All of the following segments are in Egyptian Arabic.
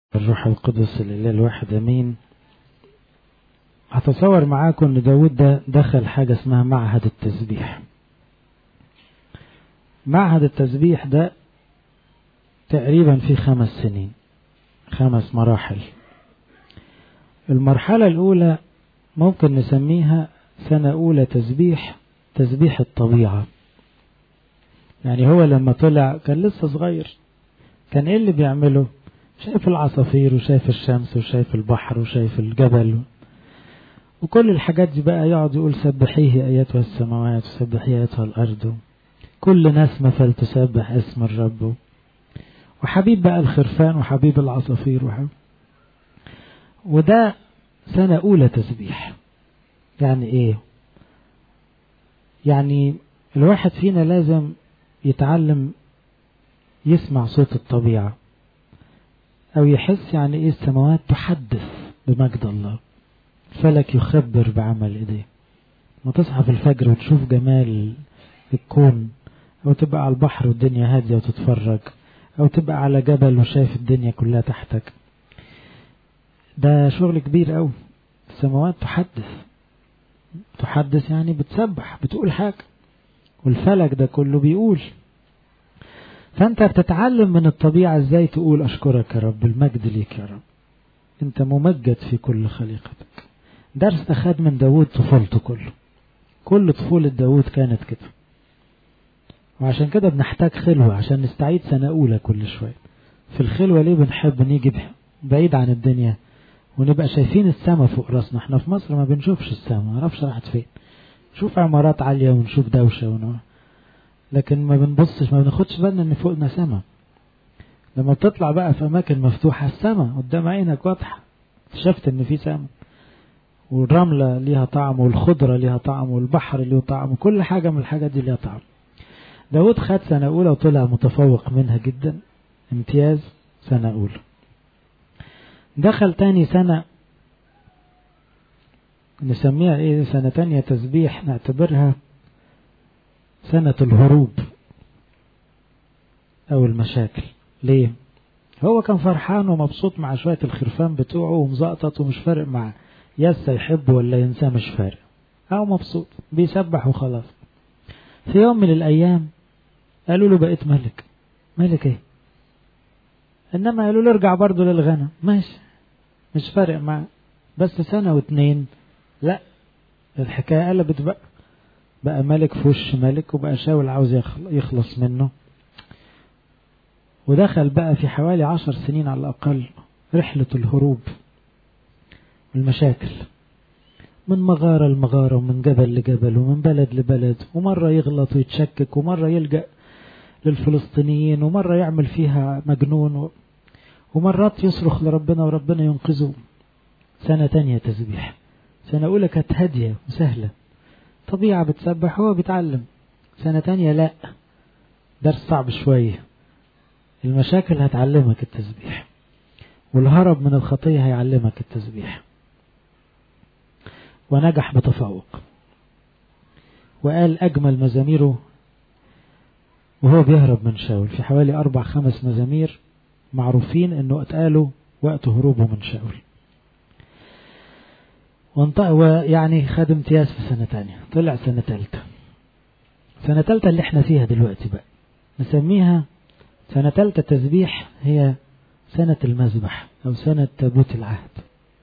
الروح القدس الإله الواحد أمين هتصور معاكم ان داود ده دخل حاجة اسمها معهد التسبيح معهد التسبيح ده تقريبا في خمس سنين خمس مراحل المرحلة الأولى ممكن نسميها سنة أولى تسبيح تسبيح الطبيعة يعني هو لما طلع كان لسه صغير كان ايه اللي بيعمله شايف العصافير وشايف الشمس وشايف البحر وشايف الجبل وكل الحاجات دي بقى يقعد يقول سبحيه أيتها السماوات وسبحيه أيتها الأرض كل نسمة فلتسبح اسم الرب وحبيب بقى الخرفان وحبيب العصافير وحبيب وده سنة أولى تسبيح يعني إيه يعني الواحد فينا لازم يتعلم يسمع صوت الطبيعة أو يحس يعني إيه السماوات تحدث بمجد الله فلك يخبر بعمل إيديه ما تصحى في الفجر وتشوف جمال الكون أو تبقى على البحر والدنيا هادية وتتفرج أو تبقى على جبل وشايف الدنيا كلها تحتك ده شغل كبير أوي السماوات تحدث تحدث يعني بتسبح بتقول حاجة والفلك ده كله بيقول فأنت بتتعلم من الطبيعة ازاي تقول أشكرك يا رب المجد ليك يا رب أنت ممجد في كل خليقتك درس أخذ من داود طفولته كله كل طفولة داود كانت كده وعشان كده بنحتاج خلوة عشان نستعيد سنة أولى كل شوية في الخلوة ليه بنحب نيجي بعيد عن الدنيا ونبقى شايفين السماء فوق راسنا احنا في مصر ما بنشوفش السماء ما نعرفش راحت فين نشوف عمارات عالية ونشوف دوشة ونوع. لكن ما بنبصش ما بناخدش بالنا ان فوقنا سماء لما بتطلع بقى في اماكن مفتوحة السماء قدام عينك واضحة اكتشفت ان في سماء والرملة ليها طعم والخضرة ليها طعم والبحر ليه طعم وكل حاجة من الحاجات دي ليها طعم داود خد سنة أولى وطلع متفوق منها جدا امتياز سنة أولى دخل تاني سنة نسميها ايه سنة تانية تسبيح نعتبرها سنة الهروب أو المشاكل ليه؟ هو كان فرحان ومبسوط مع شوية الخرفان بتوعه ومزقطط ومش فارق معاه يسا يحب ولا ينساه مش فارق أو مبسوط بيسبح وخلاص في يوم من الأيام قالوا له بقيت ملك ملك ايه انما قالوا له ارجع برضه للغنى ماشي مش فارق معاه بس سنة واتنين لا الحكاية قلبت بقى بقى ملك في وش ملك وبقى شاول عاوز يخلص منه ودخل بقى في حوالي عشر سنين على الأقل رحلة الهروب والمشاكل من مغارة لمغارة ومن جبل لجبل ومن بلد لبلد ومرة يغلط ويتشكك ومرة يلجأ للفلسطينيين ومرة يعمل فيها مجنون ومرات يصرخ لربنا وربنا ينقذه سنة تانية تسبيح سنة أولى كانت هادية وسهلة طبيعة بتسبح هو بيتعلم سنة تانية لا درس صعب شوية المشاكل هتعلمك التسبيح والهرب من الخطية هيعلمك التسبيح ونجح بتفوق وقال أجمل مزاميره وهو بيهرب من شاول في حوالي أربع خمس مزامير معروفين أنه اتقالوا وقت هروبه من شاول ويعني خد امتياز في سنة تانية طلع سنة تالتة سنة تالتة اللي احنا فيها دلوقتي بقى نسميها سنة تالتة تسبيح هي سنة المذبح أو سنة تابوت العهد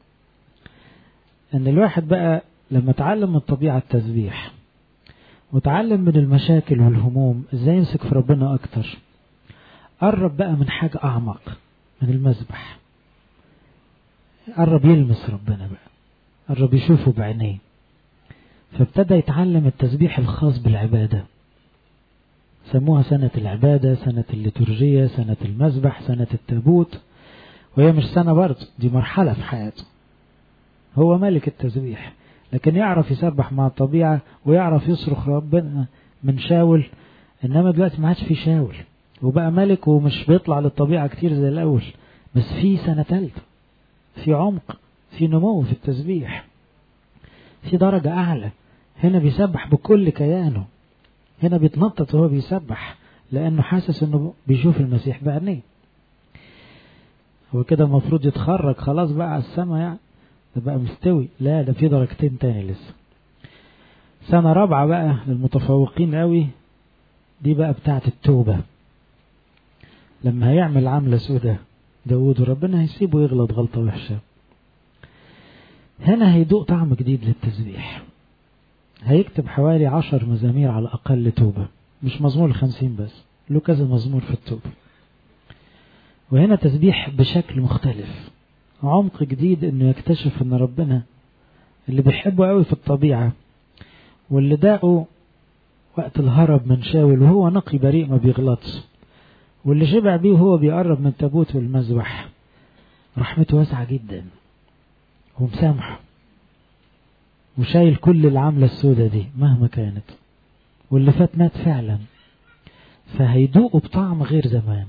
أن الواحد بقى لما تعلم من طبيعة التسبيح وتعلم من المشاكل والهموم ازاي يمسك في ربنا أكتر قرب بقى من حاجة أعمق من المذبح قرب يلمس ربنا بقى قرب يشوفه بعينيه فابتدى يتعلم التسبيح الخاص بالعبادة سموها سنة العبادة سنة الليتورجية سنة المذبح سنة التابوت وهي مش سنة برضه دي مرحلة في حياته هو ملك التسبيح لكن يعرف يسبح مع الطبيعة ويعرف يصرخ ربنا من شاول إنما دلوقتي ما عادش في شاول وبقى ملك ومش بيطلع للطبيعة كتير زي الأول بس في سنة تالتة في عمق في نمو في التسبيح في درجة أعلى هنا بيسبح بكل كيانه هنا بيتنطط وهو بيسبح لأنه حاسس أنه بيشوف المسيح بعينيه هو كده المفروض يتخرج خلاص بقى على السما يعني ده بقى مستوي لا ده في درجتين تاني لسه سنة رابعة بقى للمتفوقين قوي دي بقى بتاعت التوبة لما هيعمل عملة سودة داود وربنا هيسيبه يغلط غلطة وحشة هنا هيدوق طعم جديد للتسبيح هيكتب حوالي عشر مزامير على أقل توبة مش مزمور الخمسين بس له كذا مزمور في التوبة وهنا تسبيح بشكل مختلف عمق جديد انه يكتشف ان ربنا اللي بيحبه قوي في الطبيعة واللي داقه وقت الهرب من شاول وهو نقي بريء ما بيغلطش واللي شبع بيه وهو بيقرب من تابوت والمذبح رحمته واسعة جدا ومسامحه وشايل كل العملة السودة دي مهما كانت واللي فات مات فعلا فهيدوقوا بطعم غير زمان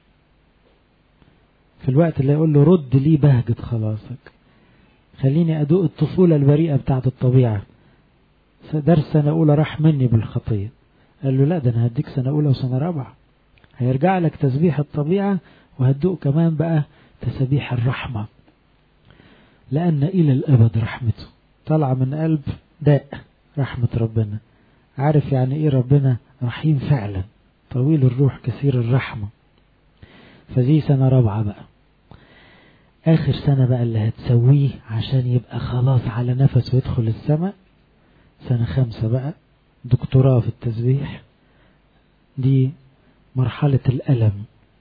في الوقت اللي يقول له رد لي بهجة خلاصك خليني أدوق الطفولة البريئة بتاعت الطبيعة درس سنة أولى راح مني بالخطية قال له لا ده أنا هديك سنة أولى وسنة رابعة هيرجع لك تسبيح الطبيعة وهتدوق كمان بقى تسبيح الرحمة لأن إلى الأبد رحمته طالعة من قلب داء رحمة ربنا عارف يعني إيه ربنا رحيم فعلا طويل الروح كثير الرحمة فدي سنة رابعة بقى آخر سنة بقى اللي هتسويه عشان يبقى خلاص على نفس ويدخل السماء سنة خمسة بقى دكتوراه في التسبيح دي مرحلة الألم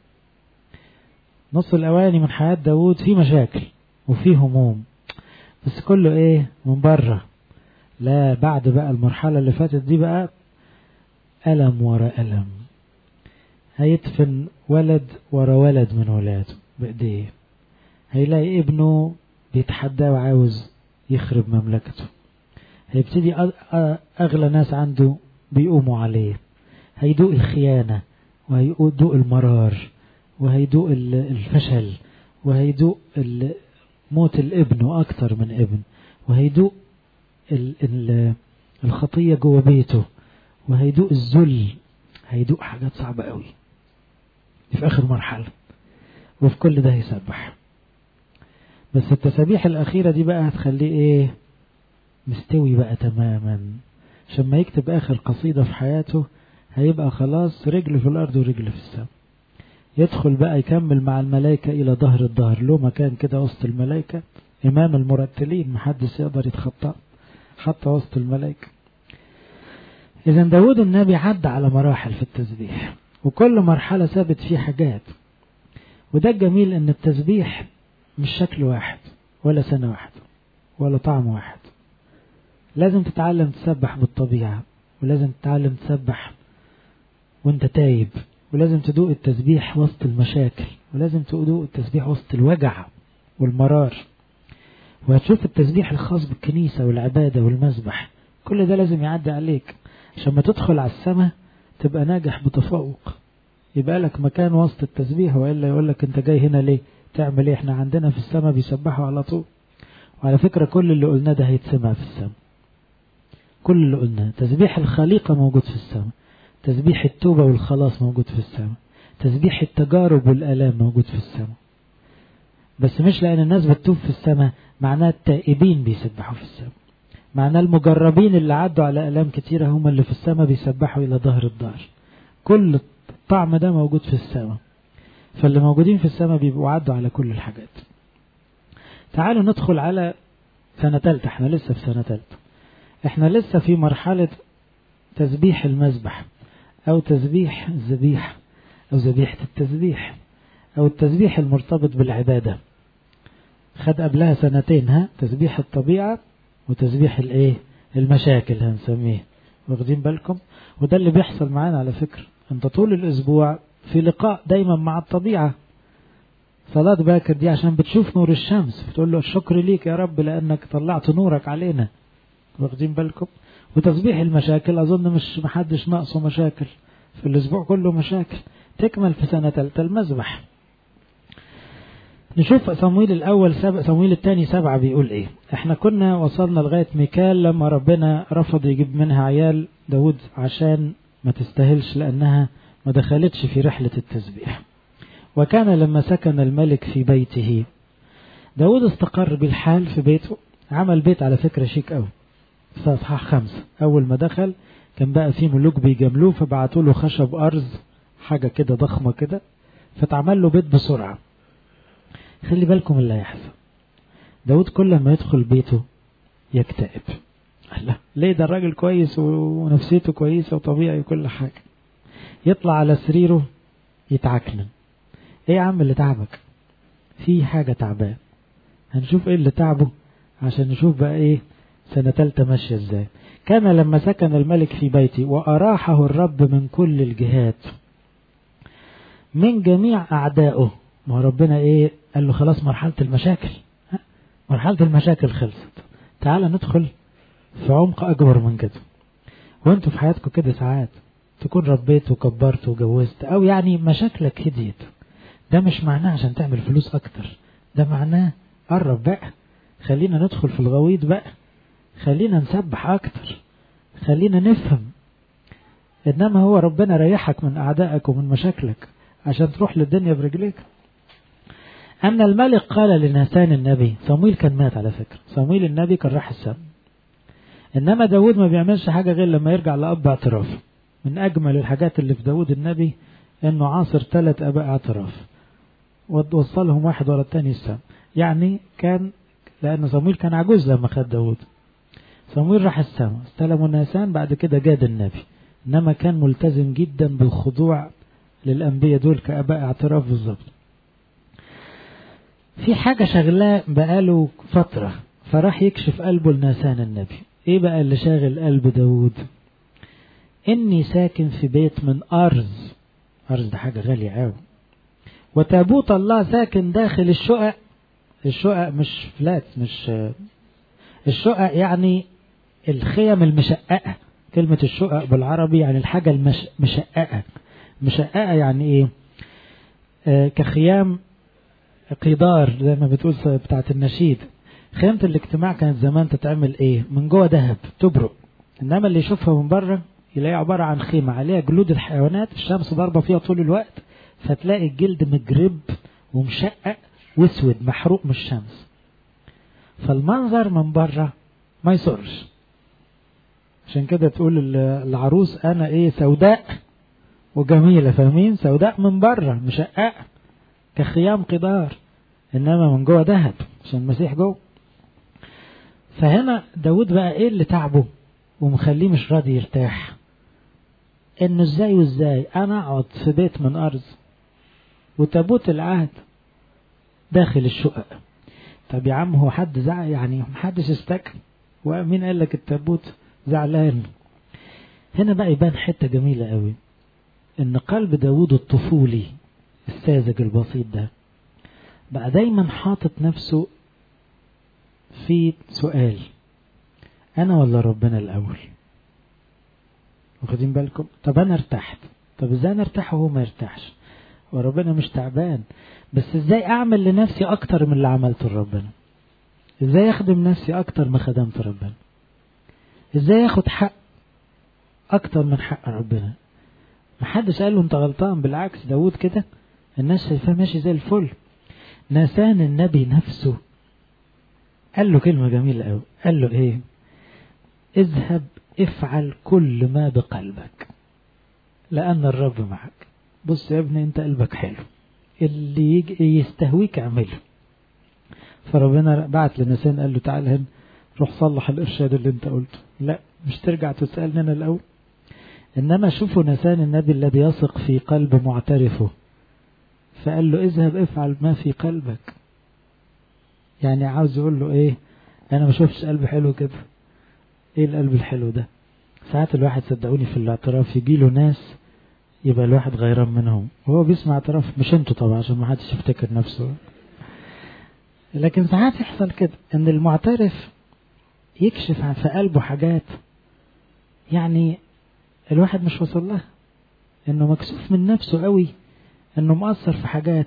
نص الأواني من حياة داود في مشاكل وفي هموم بس كله ايه من بره لا بعد بقى المرحلة اللي فاتت دي بقى ألم ورا ألم هيدفن ولد ورا ولد من ولاده بإيديه هيلاقي ابنه بيتحدى وعاوز يخرب مملكته هيبتدي أغلى ناس عنده بيقوموا عليه هيدوق الخيانة وهيدوق المرار وهيدوق الفشل وهيدوق موت الابن وأكثر من ابن وهيدوق الخطية جوه بيته وهيدوق الذل هيدوق حاجات صعبة قوي في آخر مرحلة وفي كل ده هيسبح بس التسابيح الأخيرة دي بقى هتخليه إيه مستوي بقى تماما عشان ما يكتب آخر قصيدة في حياته هيبقى خلاص رجل في الأرض ورجل في السماء يدخل بقى يكمل مع الملائكة إلى ظهر الظهر له مكان كده وسط الملائكة إمام المرتلين محدش يقدر يتخطى حتى وسط الملائكة إذا داود النبي عدى على مراحل في التسبيح وكل مرحلة ثابت فيه حاجات وده الجميل إن التسبيح مش شكل واحد ولا سنة واحدة ولا طعم واحد لازم تتعلم تسبح بالطبيعة ولازم تتعلم تسبح وانت تايب ولازم تدوق التسبيح وسط المشاكل ولازم تدوق التسبيح وسط الوجع والمرار وهتشوف التسبيح الخاص بالكنيسة والعبادة والمسبح كل ده لازم يعدي عليك عشان ما تدخل على السماء تبقى ناجح بتفوق يبقى لك مكان وسط التسبيح وإلا يقول لك انت جاي هنا ليه تعمل ايه احنا عندنا في السماء بيسبحوا على طول وعلى فكرة كل اللي قلناه ده هيتسمع في السماء كل اللي قلناه تسبيح الخليقة موجود في السماء تسبيح التوبة والخلاص موجود في السماء تسبيح التجارب والآلام موجود في السماء بس مش لأن الناس بتتوب في السماء معناه التائبين بيسبحوا في السماء معناه المجربين اللي عدوا على آلام كتيرة هم اللي في السماء بيسبحوا إلى ظهر الدار كل الطعم ده موجود في السماء فاللي موجودين في السماء بيبقوا عدوا على كل الحاجات تعالوا ندخل على سنة تالتة احنا لسه في سنة تالتة احنا لسه في مرحلة تسبيح المذبح او تسبيح الذبيح او ذبيحة التسبيح او التسبيح المرتبط بالعبادة خد قبلها سنتين ها تسبيح الطبيعة وتسبيح الايه المشاكل هنسميه واخدين بالكم وده اللي بيحصل معانا على فكرة انت طول الاسبوع في لقاء دايما مع الطبيعة صلاة باكر دي عشان بتشوف نور الشمس بتقول له الشكر ليك يا رب لأنك طلعت نورك علينا واخدين بالكم وتسبيح المشاكل أظن مش محدش ناقصه مشاكل في الأسبوع كله مشاكل تكمل في سنة تالتة المذبح نشوف صمويل الأول سبع صمويل الثاني سبعة بيقول إيه إحنا كنا وصلنا لغاية ميكال لما ربنا رفض يجيب منها عيال داود عشان ما تستاهلش لأنها ما دخلتش في رحلة التسبيح وكان لما سكن الملك في بيته داود استقر بالحال في بيته عمل بيت على فكرة شيك قوي في اصحاح خمسة اول ما دخل كان بقى في ملوك بيجاملوه فبعتوا له خشب ارز حاجة كده ضخمة كده فتعمل له بيت بسرعة خلي بالكم اللي هيحصل داود كل ما يدخل بيته يكتئب الله ليه ده الراجل كويس ونفسيته كويسة وطبيعي وكل حاجة يطلع على سريره يتعكنن ايه يا عم اللي تعبك في حاجة تعبان هنشوف ايه اللي تعبه عشان نشوف بقى ايه سنة تالتة ماشية ازاي كان لما سكن الملك في بيتي وأراحه الرب من كل الجهات من جميع أعدائه ما ربنا ايه قال له خلاص مرحلة المشاكل مرحلة المشاكل خلصت تعال ندخل في عمق أكبر من كده وانتوا في حياتكم كده ساعات تكون ربيت وكبرت وجوزت أو يعني مشاكلك هديت ده مش معناه عشان تعمل فلوس أكتر ده معناه قرب بقى خلينا ندخل في الغويط بقى خلينا نسبح أكتر خلينا نفهم إنما هو ربنا ريحك من أعدائك ومن مشاكلك عشان تروح للدنيا برجليك أن الملك قال لناتان النبي صمويل كان مات على فكرة صمويل النبي كان راح السم إنما داود ما بيعملش حاجة غير لما يرجع لأب اعتراف من أجمل الحاجات اللي في داود النبي إنه عاصر ثلاث آباء اعتراف ووصلهم واحد ورا التاني السم يعني كان لأن صمويل كان عجوز لما خد داود صمويل راح السماء استلموا ناسان بعد كده جاد النبي إنما كان ملتزم جدا بالخضوع للأنبياء دول كآباء اعتراف بالظبط في حاجة شغلاه بقاله فترة فراح يكشف قلبه لناسان النبي ايه بقى اللي شاغل قلب داود اني ساكن في بيت من ارز ارز ده حاجة غالية قوي وتابوت الله ساكن داخل الشقق الشقق مش فلات مش الشقق يعني الخيم المشققة كلمة الشقق بالعربي يعني الحاجة المشققة مشققة يعني ايه آه كخيام قدار زي ما بتقول بتاعت النشيد خيمة الاجتماع كانت زمان تتعمل ايه من جوه ذهب تبرق انما اللي يشوفها من بره يلاقيها عبارة عن خيمة عليها جلود الحيوانات الشمس ضاربة فيها طول الوقت فتلاقي الجلد مجرب ومشقق واسود محروق من الشمس فالمنظر من بره ما يسرش عشان كده تقول العروس انا ايه سوداء وجميلة فاهمين سوداء من بره مشققة كخيام قدار انما من جوه ذهب عشان المسيح جوه فهنا داود بقى ايه اللي تعبه ومخليه مش راضي يرتاح انه ازاي وازاي انا اقعد في بيت من ارض وتابوت العهد داخل الشقق طب يا عم هو حد زعل يعني محدش استكن ومين قال لك التابوت زعلان هنا بقى يبان حتة جميلة قوي ان قلب داود الطفولي الساذج البسيط ده بقى دايما حاطط نفسه في سؤال انا ولا ربنا الاول واخدين بالكم طب انا ارتحت طب ازاي انا ارتاح وهو ما يرتاحش وربنا مش تعبان بس ازاي اعمل لنفسي اكتر من اللي عملته لربنا ازاي اخدم نفسي اكتر ما خدمت ربنا ازاي اخد حق اكتر من حق ربنا محدش قال له انت غلطان بالعكس داود كده الناس شايفاه ماشي زي الفل ناسان النبي نفسه قال له كلمة جميلة قوي قال له ايه اذهب افعل كل ما بقلبك لأن الرب معك بص يا ابني انت قلبك حلو اللي يجي يستهويك اعمله فربنا بعت لنسان قال له تعال هنا روح صلح الارشاد اللي انت قلته لا مش ترجع تسألني انا الاول انما شوفوا نسان النبي الذي يثق في قلب معترفه فقال له اذهب افعل ما في قلبك يعني عاوز يقول له ايه انا ما شفتش قلب حلو كده ايه القلب الحلو ده ساعات الواحد صدقوني في الاعتراف يجي له ناس يبقى الواحد غيران منهم وهو بيسمع اعتراف مش انتوا طبعا عشان ما حدش يفتكر نفسه لكن ساعات يحصل كده ان المعترف يكشف في قلبه حاجات يعني الواحد مش وصل لها انه مكسوف من نفسه قوي انه مقصر في حاجات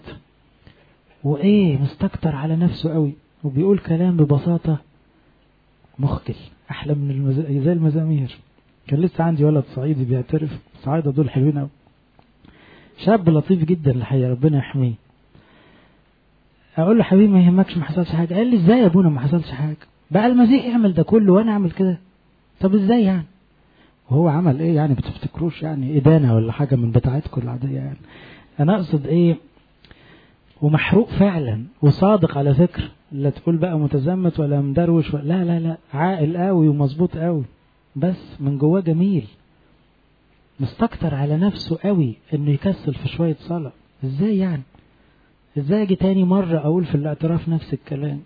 وايه مستكتر على نفسه قوي وبيقول كلام ببساطة مخجل احلى من المز... زي المزامير كان لسه عندي ولد صعيدي بيعترف الصعايدة دول حلوين قوي شاب لطيف جدا الحقيقة ربنا يحميه اقول له حبيبي ما يهمكش ما حصلش حاجة قال لي ازاي يا ابونا ما حصلش حاجة بقى المسيح يعمل ده كله وانا اعمل كده طب ازاي يعني وهو عمل ايه يعني بتفتكروش يعني ادانة ولا حاجة من بتاعتكم العادية يعني انا اقصد ايه ومحروق فعلا وصادق على فكرة لا تقول بقى متزمت ولا مدروش ولا لا لا لا عاقل قوي ومظبوط قوي بس من جواه جميل مستكتر على نفسه قوي انه يكسل في شوية صلاة ازاي يعني ازاي اجي تاني مرة اقول في الاعتراف نفس الكلام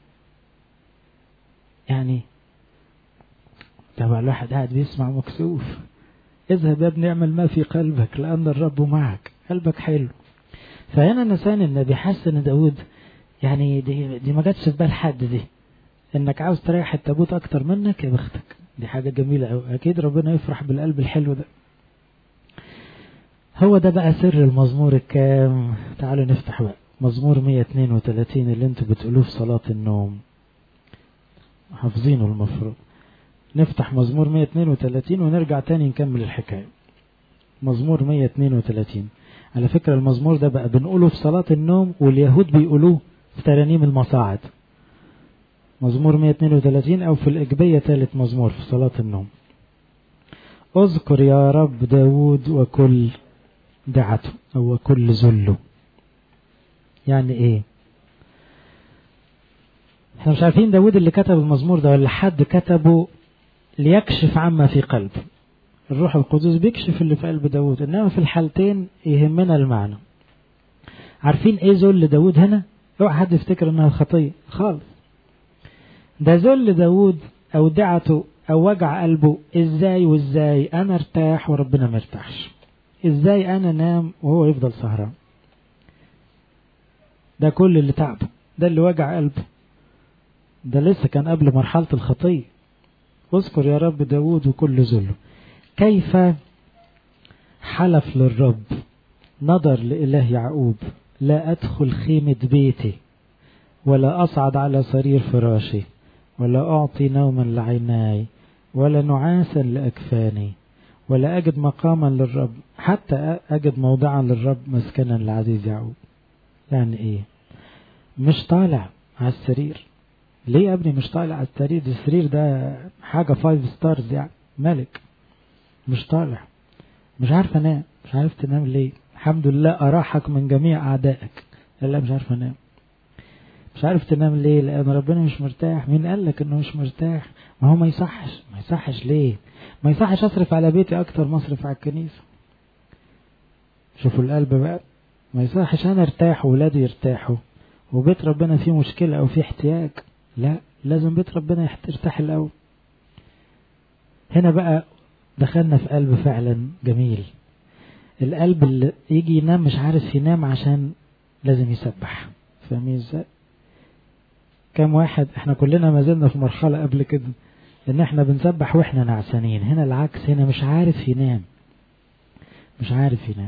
يعني طبعا الواحد قاعد بيسمع مكسوف اذهب يا ابني اعمل ما في قلبك لان الرب معك قلبك حلو فهنا نسان النبي حس ان داود يعني دي, دي ما جاتش في بال حد دي انك عاوز تريح التابوت اكتر منك يا بختك دي حاجة جميلة قوي اكيد ربنا يفرح بالقلب الحلو ده هو ده بقى سر المزمور الكام تعالوا نفتح بقى مزمور 132 اللي انتوا بتقولوه في صلاة النوم حافظينه المفروض نفتح مزمور 132 ونرجع تاني نكمل الحكاية مزمور 132 على فكرة المزمور ده بقى بنقوله في صلاة النوم واليهود بيقولوه في ترانيم المصاعد مزمور 132 أو في الإجبية ثالث مزمور في صلاة النوم اذكر يا رب داود وكل دعته أو وكل ذله يعني إيه احنا مش عارفين داود اللي كتب المزمور ده ولا حد كتبه ليكشف عما في قلبه الروح القدس بيكشف اللي في قلب داود انما في الحالتين يهمنا المعنى عارفين ايه ذل داود هنا اوعى حد يفتكر انها خطيه خالص ده ذل داود او دعته او وجع قلبه ازاي وازاي انا ارتاح وربنا ما ارتاحش ازاي انا نام وهو يفضل سهران ده كل اللي تعبه ده اللي وجع قلبه ده لسه كان قبل مرحلة الخطية اذكر يا رب داود وكل ذله كيف حلف للرب نظر لإله يعقوب لا أدخل خيمة بيتي ولا أصعد على سرير فراشي ولا أعطي نوما لعيناي ولا نعاسا لأكفاني ولا أجد مقاما للرب حتى أجد موضعا للرب مسكنا لعزيز يعقوب يعني إيه مش طالع على السرير ليه يا ابني مش طالع على السرير ده السرير ده حاجة فايف ستارز يعني ملك مش طالع مش عارف انام مش عارف تنام ليه الحمد لله اراحك من جميع اعدائك لا مش عارف انام مش عارف تنام ليه لان ربنا مش مرتاح مين قال لك انه مش مرتاح ما هو ما يصحش ما يصحش ليه ما يصحش اصرف على بيتي اكتر ما اصرف على الكنيسه شوفوا القلب بقى ما يصحش انا ارتاح وولادي يرتاحوا وبيت ربنا فيه مشكله او فيه احتياج لا لازم بيت ربنا يرتاح الاول هنا بقى دخلنا في قلب فعلا جميل القلب اللي يجي ينام مش عارف ينام عشان لازم يسبح فاهمين ازاي كم واحد احنا كلنا ما زلنا في مرحلة قبل كده ان احنا بنسبح واحنا نعسانين هنا العكس هنا مش عارف ينام مش عارف ينام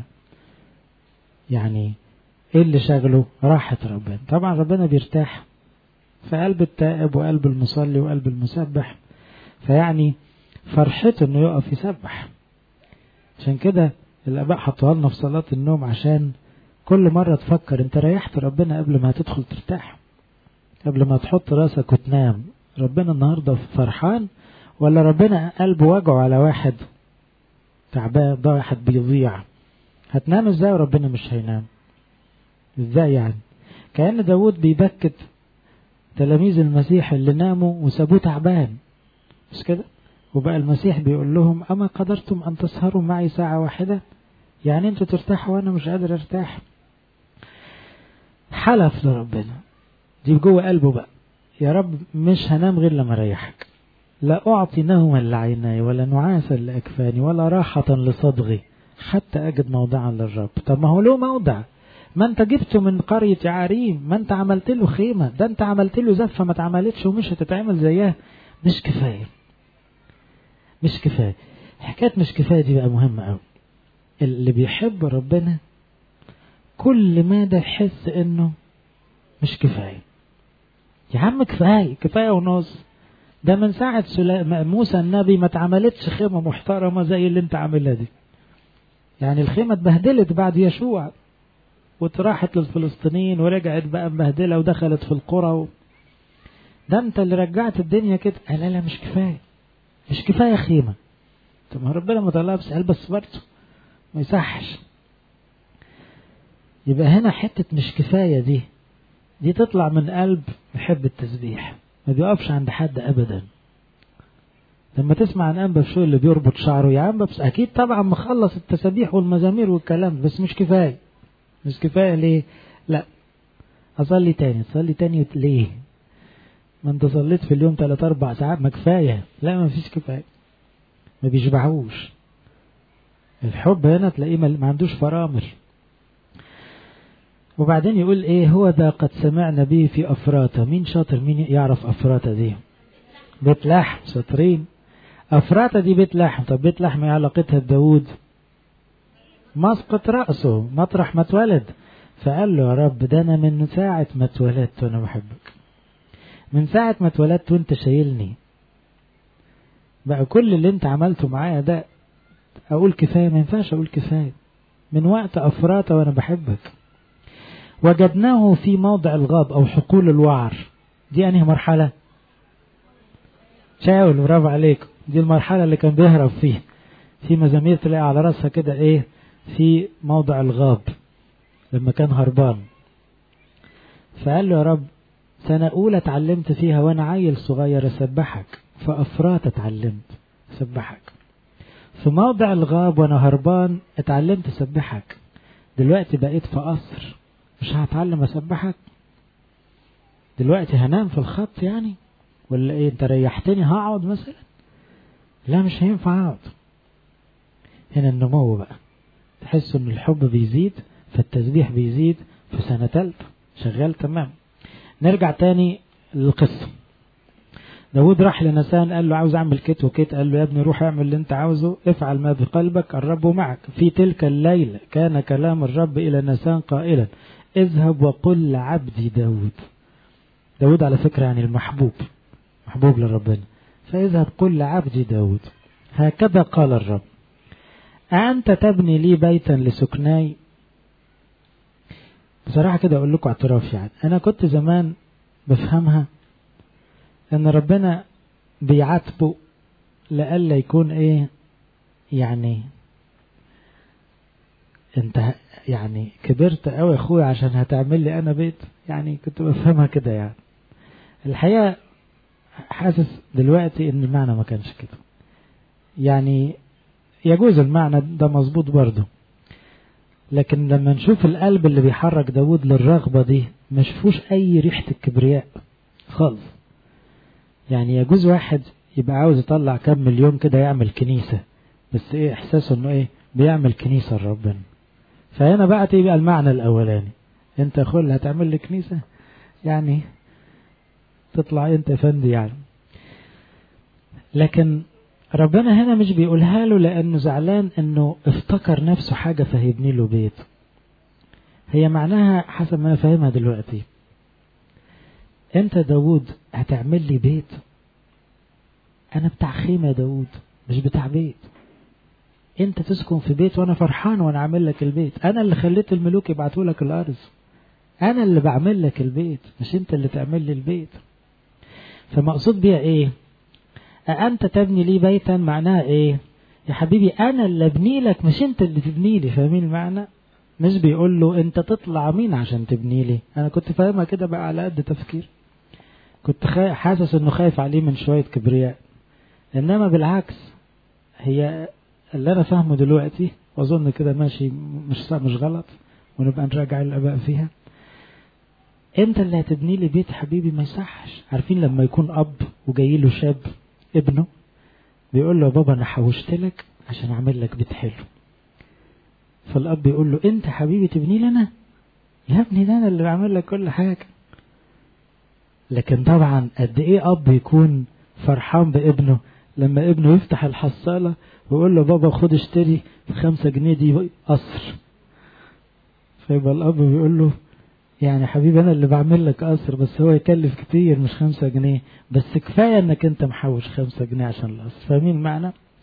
يعني ايه اللي شغله راحة ربنا طبعا ربنا بيرتاح في قلب التائب وقلب المصلي وقلب المسبح فيعني فرحته انه يقف يسبح عشان كده الاباء حطوها لنا في صلاة النوم عشان كل مرة تفكر انت ريحت ربنا قبل ما تدخل ترتاح قبل ما تحط راسك وتنام ربنا النهاردة فرحان ولا ربنا قلبه وجعه على واحد تعبان ده واحد بيضيع هتنام ازاي وربنا مش هينام ازاي يعني كأن داود بيبكت تلاميذ المسيح اللي ناموا وسابوه تعبان مش كده وبقى المسيح بيقول لهم أما قدرتم أن تسهروا معي ساعة واحدة يعني أنتوا ترتاحوا وأنا مش قادر أرتاح حلف لربنا دي جوه قلبه بقى يا رب مش هنام غير لما أريحك لا أعطي نوما لعيناي ولا نعاسا لأكفاني ولا راحة لصدغي حتى أجد موضعا للرب طب ما هو له موضع ما انت جبته من قرية عريم ما انت عملت له خيمة ده انت عملت له زفة ما اتعملتش ومش هتتعمل زيها مش كفاية مش كفاية حكاية مش كفاية دي بقى مهمة قوي اللي بيحب ربنا كل مادة يحس انه مش كفاية يا عم كفاية كفاية ونص ده من ساعة موسى النبي ما اتعملتش خيمة محترمة زي اللي انت عاملها دي يعني الخيمة اتبهدلت بعد يشوع وتراحت للفلسطينيين ورجعت بقى مبهدلة ودخلت في القرى و... ده انت اللي رجعت الدنيا كده قال لا لا مش كفاية مش كفاية خيمة طب ما ربنا ما طلعها بس قال بس برضه ما يصحش يبقى هنا حتة مش كفاية دي دي تطلع من قلب يحب التسبيح ما بيقفش عند حد أبدا لما تسمع عن أنبا شو اللي بيربط شعره يا أنبا بس أكيد طبعا مخلص التسابيح والمزامير والكلام بس مش كفاية مش كفاية ليه لا أصلي تاني أصلي تاني ليه ما أنت صليت في اليوم ثلاث أربع ساعات ما كفاية لا ما فيش كفاية ما بيشبعوش الحب هنا تلاقيه ما عندوش فرامل وبعدين يقول ايه هو ده قد سمعنا به في افراطة مين شاطر مين يعرف افراطة دي بيت لحم شاطرين افراطة دي بيت لحم طب بيت لحم ايه علاقتها بداود مسقط رأسه مطرح ما اتولد فقال له يا رب ده انا من ساعة ما اتولدت وانا بحبك من ساعة ما اتولدت وانت شايلني بقى كل اللي انت عملته معايا ده اقول كفاية ما ينفعش اقول كفاية من وقت افراطة وانا بحبك وجدناه في موضع الغاب او حقول الوعر دي انهي مرحلة شاول برافو عليك دي المرحلة اللي كان بيهرب فيها في مزامير تلاقي على راسها كده ايه في موضع الغاب لما كان هربان فقال له يا رب سنة أولى اتعلمت فيها وأنا عيل صغير أسبحك فأفرات اتعلمت أسبحك في موضع الغاب وأنا هربان اتعلمت أسبحك دلوقتي بقيت في قصر مش هتعلم أسبحك دلوقتي هنام في الخط يعني ولا ايه انت ريحتني هقعد مثلا لا مش هينفع اقعد هنا النمو بقى تحس ان الحب بيزيد فالتسبيح بيزيد في سنة تالتة شغال تمام نرجع تاني للقصة داود راح لنسان قال له عاوز اعمل كت وكت قال له يا ابني روح اعمل اللي انت عاوزه افعل ما بقلبك الرب معك في تلك الليلة كان كلام الرب الى نسان قائلا اذهب وقل لعبدي داود داود على فكرة يعني المحبوب محبوب لربنا فاذهب قل لعبدي داود هكذا قال الرب أنت تبني لي بيتا لسكناي بصراحة كده أقول لكم اعتراف يعني أنا كنت زمان بفهمها أن ربنا بيعاتبه لألا يكون إيه يعني أنت يعني كبرت أوي يا أخويا عشان هتعمل لي أنا بيت يعني كنت بفهمها كده يعني الحقيقة حاسس دلوقتي ان المعنى ما كانش كده يعني يجوز المعنى ده مظبوط برضه لكن لما نشوف القلب اللي بيحرك داود للرغبة دي ما شفوش اي ريحة الكبرياء خالص يعني يجوز واحد يبقى عاوز يطلع كام مليون كده يعمل كنيسة بس ايه احساسه انه ايه بيعمل كنيسة لربنا فهنا بقى تبقى المعنى الاولاني انت خل هتعمل لي كنيسة يعني تطلع انت فندي يعني لكن ربنا هنا مش بيقولها له لانه زعلان انه افتكر نفسه حاجة فهيبني له بيت هي معناها حسب ما انا فاهمها دلوقتي انت داود هتعمل لي بيت انا بتاع خيمة يا داود مش بتاع بيت انت تسكن في بيت وانا فرحان وانا عامل لك البيت انا اللي خليت الملوك يبعتوا لك الارض انا اللي بعمل لك البيت مش انت اللي تعمل لي البيت فمقصود بيها ايه أأنت تبني لي بيتا معناها ايه يا حبيبي انا اللي ابني لك مش انت اللي تبني لي فاهمين المعنى مش بيقول له انت تطلع مين عشان تبني لي انا كنت فاهمها كده بقى على قد تفكير كنت حاسس انه خايف عليه من شوية كبرياء انما بالعكس هي اللي انا فاهمه دلوقتي واظن كده ماشي مش مش غلط ونبقى نراجع الاباء فيها انت اللي هتبني لي بيت حبيبي ما يصحش عارفين لما يكون اب وجاي له شاب ابنه بيقول له يا بابا انا حوشت لك عشان اعمل لك بيت حلو فالاب بيقول له انت حبيبي تبني لي انا يا ابني ده انا اللي بعمل لك كل حاجه لكن طبعا قد ايه اب يكون فرحان بابنه لما ابنه يفتح الحصالة ويقول له بابا خد اشتري بخمسة جنيه دي قصر فيبقى الأب بيقول له يعني حبيبي أنا اللي بعمل لك قصر بس هو يكلف كتير مش خمسة جنيه بس كفاية إنك أنت محوش خمسة جنيه عشان القصر فاهمين المعنى؟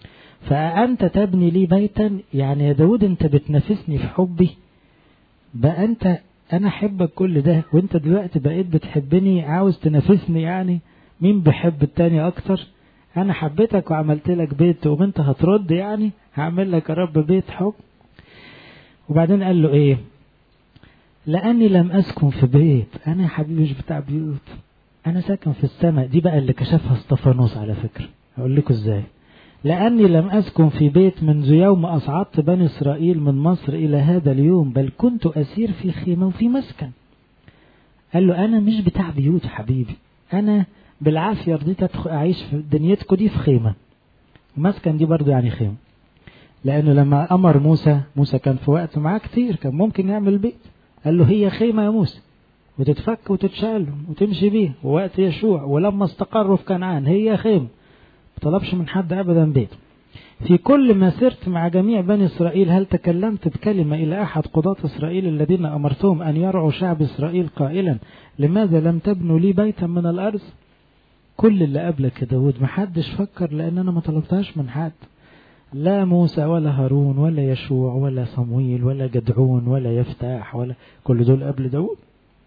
فأنت تبني لي بيتا يعني يا داود أنت بتنافسني في حبي بقى أنت أنا أحبك كل ده وأنت دلوقتي بقيت بتحبني عاوز تنافسني يعني مين بيحب التاني أكتر أنا حبيتك وعملت لك بيت وأنت هترد يعني هعمل لك يا رب بيت حب وبعدين قال له إيه لأني لم أسكن في بيت أنا يا حبيبي مش بتاع بيوت أنا ساكن في السماء دي بقى اللي كشفها استفانوس على فكرة هقول لكم إزاي لأني لم أسكن في بيت منذ يوم أصعدت بني إسرائيل من مصر إلى هذا اليوم بل كنت أسير في خيمة وفي مسكن قال له أنا مش بتاع بيوت حبيبي أنا بالعافية رضيت أدخل أعيش في دنيتكم دي في خيمة مسكن دي برضو يعني خيمة لأنه لما أمر موسى موسى كان في وقت معاه كتير كان ممكن يعمل بيت قال له هي خيمة يا موسى وتتفك وتتشال وتمشي بيه ووقت يشوع ولما استقروا في كنعان هي خيمة طلبش من حد أبدا بيت في كل ما سرت مع جميع بني إسرائيل هل تكلمت بكلمة إلى أحد قضاة إسرائيل الذين أمرتهم أن يرعوا شعب إسرائيل قائلا لماذا لم تبنوا لي بيتا من الأرض كل اللي قبلك يا داود محدش فكر لأن أنا ما طلبتهاش من حد لا موسى ولا هارون ولا يشوع ولا صمويل ولا جدعون ولا يفتاح ولا كل دول قبل داود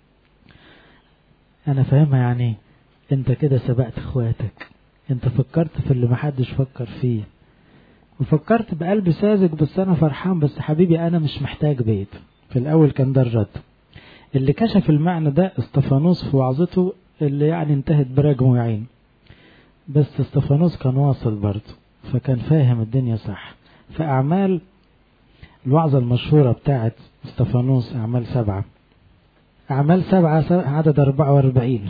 أنا فاهمها يعني أنت كده سبقت إخواتك أنت فكرت في اللي محدش فكر فيه وفكرت بقلب ساذج بس أنا فرحان بس حبيبي أنا مش محتاج بيت في الأول كان ده الرد اللي كشف المعنى ده استفانوس في وعظته اللي يعني انتهت برجم وعين بس استفانوس كان واصل برضه فكان فاهم الدنيا صح فأعمال الوعظة المشهورة بتاعت استفانوس أعمال سبعة أعمال سبعة عدد أربعة وأربعين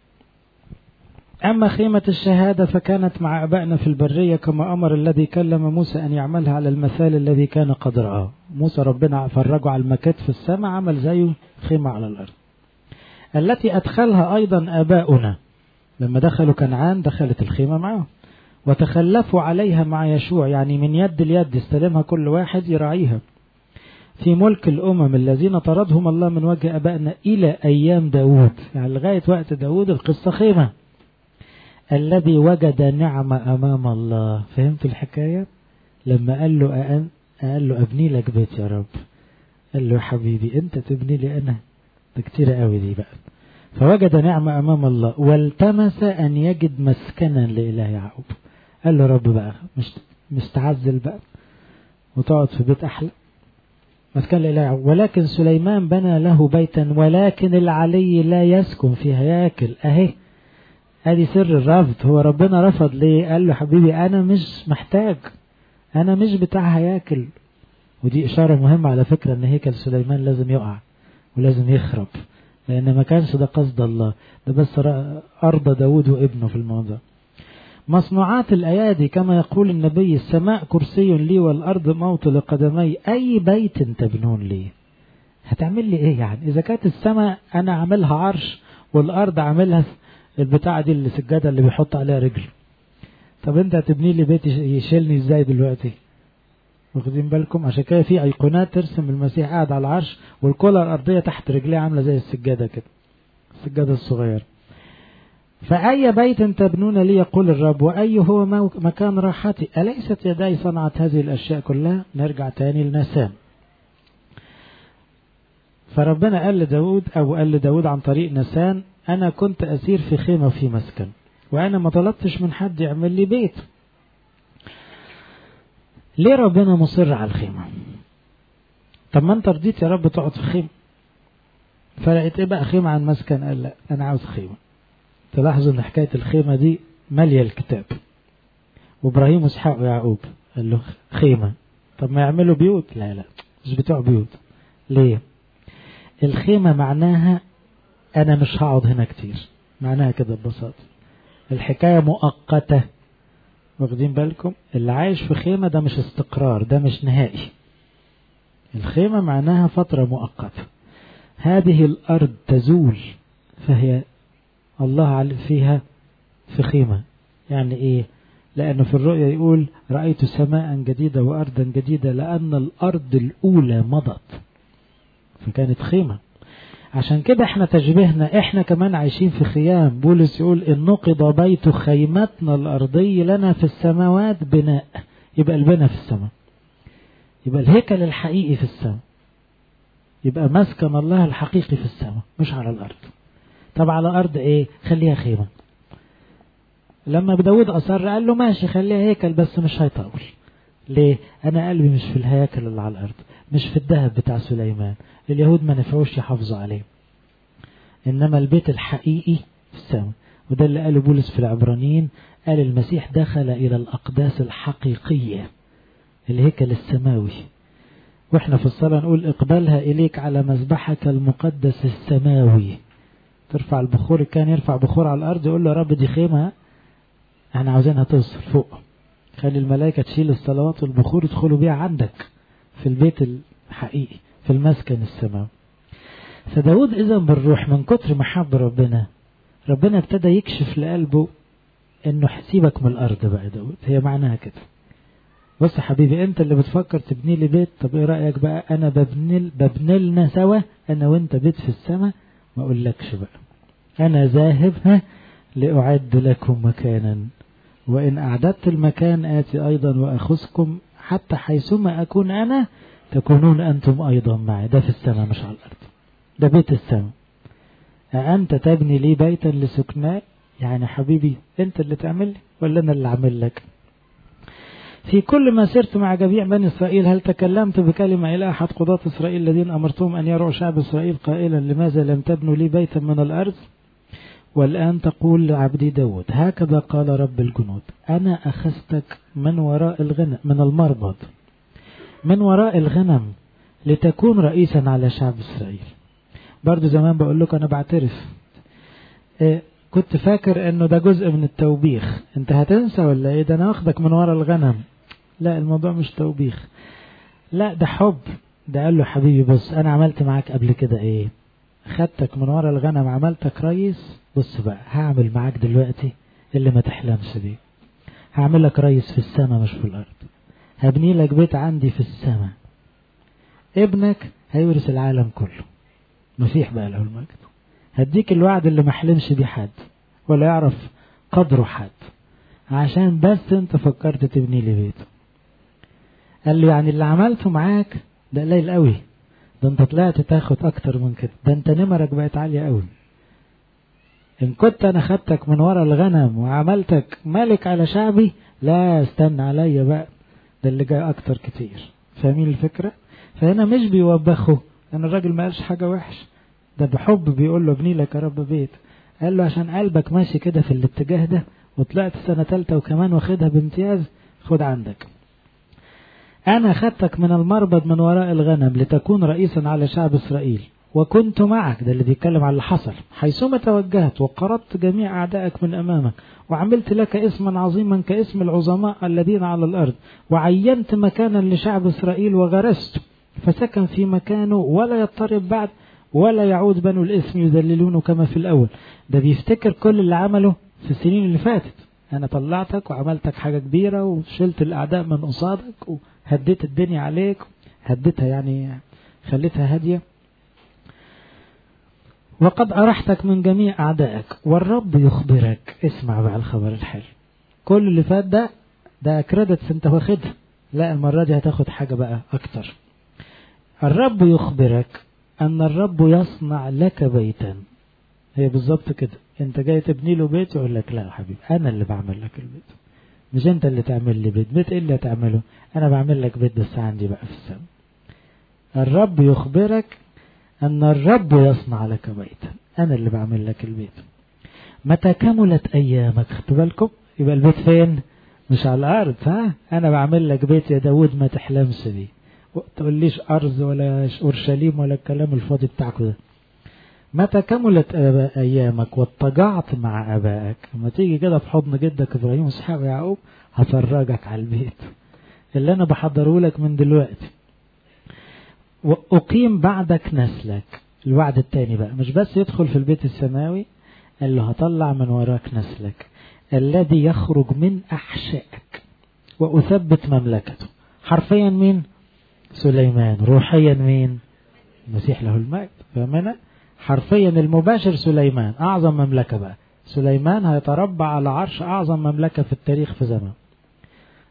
أما خيمة الشهادة فكانت مع أبائنا في البرية كما أمر الذي كلم موسى أن يعملها على المثال الذي كان قد رآه موسى ربنا فرجه على المكات في السماء عمل زيه خيمة على الأرض التي أدخلها أيضا آباؤنا لما دخلوا كنعان دخلت الخيمة معهم وتخلفوا عليها مع يشوع يعني من يد اليد استلمها كل واحد يراعيها في ملك الأمم الذين طردهم الله من وجه أبائنا إلى أيام داود يعني لغاية وقت داود القصة خيمة الذي وجد نعمة أمام الله فهمت الحكاية لما قال له أن قال له أبني لك بيت يا رب قال له حبيبي أنت تبني لي أنا ده كتير قوي دي بقى فوجد نعمة أمام الله والتمس أن يجد مسكنا لإله يعقوب قال له رب بقى مش مستعزل بقى وتقعد في بيت أحلى مسكن لإله يعقوب ولكن سليمان بنى له بيتا ولكن العلي لا يسكن فيها ياكل أهي ادي سر الرفض هو ربنا رفض ليه قال له حبيبي انا مش محتاج انا مش بتاع هياكل ودي اشارة مهمة على فكرة ان هيكل سليمان لازم يقع ولازم يخرب لان ما كانش ده قصد الله ده بس ارضى داود وابنه في الموضوع مصنوعات الايادي كما يقول النبي السماء كرسي لي والارض موت لقدمي اي بيت تبنون لي هتعمل لي ايه يعني اذا كانت السماء انا عاملها عرش والارض عاملها البتاعة دي اللي السجادة اللي بيحط عليها رجل طب انت هتبني لي بيت يشيلني ازاي دلوقتي واخدين بالكم عشان كده في ايقونات ترسم المسيح قاعد على العرش والكرة الارضية تحت رجليه عاملة زي السجادة كده السجادة الصغيرة فأي بيت تبنون لي يقول الرب وأي هو مكان راحتي أليست يداي صنعت هذه الأشياء كلها نرجع تاني لنسان فربنا قال لداود أو قال لداود عن طريق نسان أنا كنت أسير في خيمة وفي مسكن وأنا ما طلبتش من حد يعمل لي بيت ليه ربنا مصر على الخيمة طب ما انت رضيت يا رب تقعد في خيمة فلقيت ايه بقى خيمة عن مسكن قال لا انا عاوز خيمة تلاحظوا ان حكاية الخيمة دي مالية الكتاب وابراهيم واسحاق ويعقوب قال له خيمة طب ما يعملوا بيوت لا لا مش بتوع بيوت ليه الخيمة معناها انا مش هقعد هنا كتير معناها كده ببساطة الحكاية مؤقتة واخدين بالكم اللي عايش في خيمة ده مش استقرار ده مش نهائي الخيمة معناها فترة مؤقتة هذه الأرض تزول فهي الله فيها في خيمة يعني إيه لأنه في الرؤيا يقول رأيت سماء جديدة وأرضا جديدة لأن الأرض الأولى مضت فكانت خيمة عشان كده احنا تشبهنا احنا كمان عايشين في خيام بولس يقول ان نقض بيت خيمتنا الارضي لنا في السماوات بناء يبقى قلبنا في السماء يبقى الهيكل الحقيقي في السماء يبقى مسكن الله الحقيقي في السماء مش على الأرض طب على الأرض إيه خليها خيمة لما داود أصر قال له ماشي خليها هيكل بس مش هيطول ليه أنا قلبي مش في الهيكل اللي على الأرض مش في الذهب بتاع سليمان اليهود ما نفعوش يحافظوا عليه إنما البيت الحقيقي في السماء وده اللي قاله بولس في العبرانيين قال المسيح دخل إلى الأقداس الحقيقية الهيكل السماوي واحنا في الصلاة نقول اقبلها إليك على مذبحك المقدس السماوي ترفع البخور كان يرفع بخور على الأرض يقول له يا رب دي خيمة احنا عاوزينها توصل فوق خلي الملائكة تشيل الصلوات والبخور يدخلوا بيها عندك في البيت الحقيقي في المسكن السماوي فداود إذا بالروح من كتر محب ربنا ربنا ابتدى يكشف لقلبه انه سيبك من الارض بقى داود هي معناها كده بص يا حبيبي انت اللي بتفكر تبني لي بيت طب ايه رايك بقى انا ببني ببني لنا سوا انا وانت بيت في السماء ما اقولكش بقى انا ذاهب ها لاعد لكم مكانا وان اعددت المكان اتي ايضا واخذكم حتى حيثما اكون انا تكونون انتم ايضا معي ده في السماء مش على الارض ده بيت السماء أأنت تبني لي بيتا لسكناء يعني حبيبي أنت اللي تعمل لي ولا أنا اللي أعمل لك في كل ما سرت مع جميع بني إسرائيل هل تكلمت بكلمة إلى أحد قضاة إسرائيل الذين أمرتهم أن يرعوا شعب إسرائيل قائلا لماذا لم تبنوا لي بيتا من الأرض والآن تقول لعبدي داود هكذا قال رب الجنود أنا أخذتك من وراء الغنم من المربض من وراء الغنم لتكون رئيسا على شعب إسرائيل برضو زمان بقول لكم أنا بعترف إيه كنت فاكر انه ده جزء من التوبيخ انت هتنسى ولا ايه ده انا واخدك من ورا الغنم لا الموضوع مش توبيخ لا ده حب ده قال له حبيبي بص انا عملت معاك قبل كده ايه خدتك من ورا الغنم عملتك ريس بص بقى هعمل معاك دلوقتي اللي ما تحلمش بيه هعمل لك ريس في السماء مش في الارض هبني لك بيت عندي في السماء ابنك هيورث العالم كله مسيح بقى له المجد هديك الوعد اللي ما حلمش بيه حد ولا يعرف قدره حد عشان بس انت فكرت تبني لي بيت قال له يعني اللي عملته معاك ده قليل قوي ده انت طلعت تاخد اكتر من كده ده انت نمرك بقت عالية قوي ان كنت انا خدتك من ورا الغنم وعملتك ملك على شعبي لا استنى عليا بقى ده اللي جاي اكتر كتير فاهمين الفكرة فهنا مش بيوبخه لان الراجل ما قالش حاجة وحش ده بحب بيقول له ابني لك يا رب بيت قال له عشان قلبك ماشي كده في الاتجاه ده وطلعت سنة تالتة وكمان واخدها بامتياز خد عندك أنا خدتك من المربض من وراء الغنم لتكون رئيسا على شعب إسرائيل وكنت معك ده اللي بيتكلم على اللي حصل حيثما توجهت وقرضت جميع أعدائك من أمامك وعملت لك اسما عظيما كاسم العظماء الذين على الأرض وعينت مكانا لشعب إسرائيل وغرست فسكن في مكانه ولا يضطرب بعد ولا يعود بنو الاسم يذللونه كما في الأول ده بيفتكر كل اللي عمله في السنين اللي فاتت أنا طلعتك وعملتك حاجة كبيرة وشلت الأعداء من قصادك وهديت الدنيا عليك هديتها يعني خليتها هادية وقد أرحتك من جميع أعدائك والرب يخبرك اسمع بقى الخبر الحلو كل اللي فات ده ده كريدتس انت واخدها لا المرة دي هتاخد حاجة بقى أكتر الرب يخبرك أن الرب يصنع لك بيتا هي بالظبط كده أنت جاي تبني له بيت يقول لك لا يا حبيبي أنا اللي بعمل لك البيت مش أنت اللي تعمل لي بيت بيت إيه اللي هتعمله أنا بعمل لك بيت بس عندي بقى في السماء الرب يخبرك أن الرب يصنع لك بيتا أنا اللي بعمل لك البيت متى كملت أيامك خدوا بالكم يبقى البيت فين مش على الأرض ها أنا بعمل لك بيت يا داود ما تحلمش بيه تقوليش أرض ولا أورشليم ولا الكلام الفاضي بتاعكم ده متى كملت أيامك واضطجعت مع أبائك لما تيجي كده في حضن جدك إبراهيم وإسحاق ويعقوب هفرجك على البيت اللي أنا بحضره لك من دلوقتي وأقيم بعدك نسلك الوعد التاني بقى مش بس يدخل في البيت السماوي قال له هطلع من وراك نسلك الذي يخرج من أحشائك وأثبت مملكته حرفيا مين سليمان روحيا مين المسيح له المجد فاهمنا حرفيا المباشر سليمان أعظم مملكة بقى سليمان هيتربع على عرش أعظم مملكة في التاريخ في زمان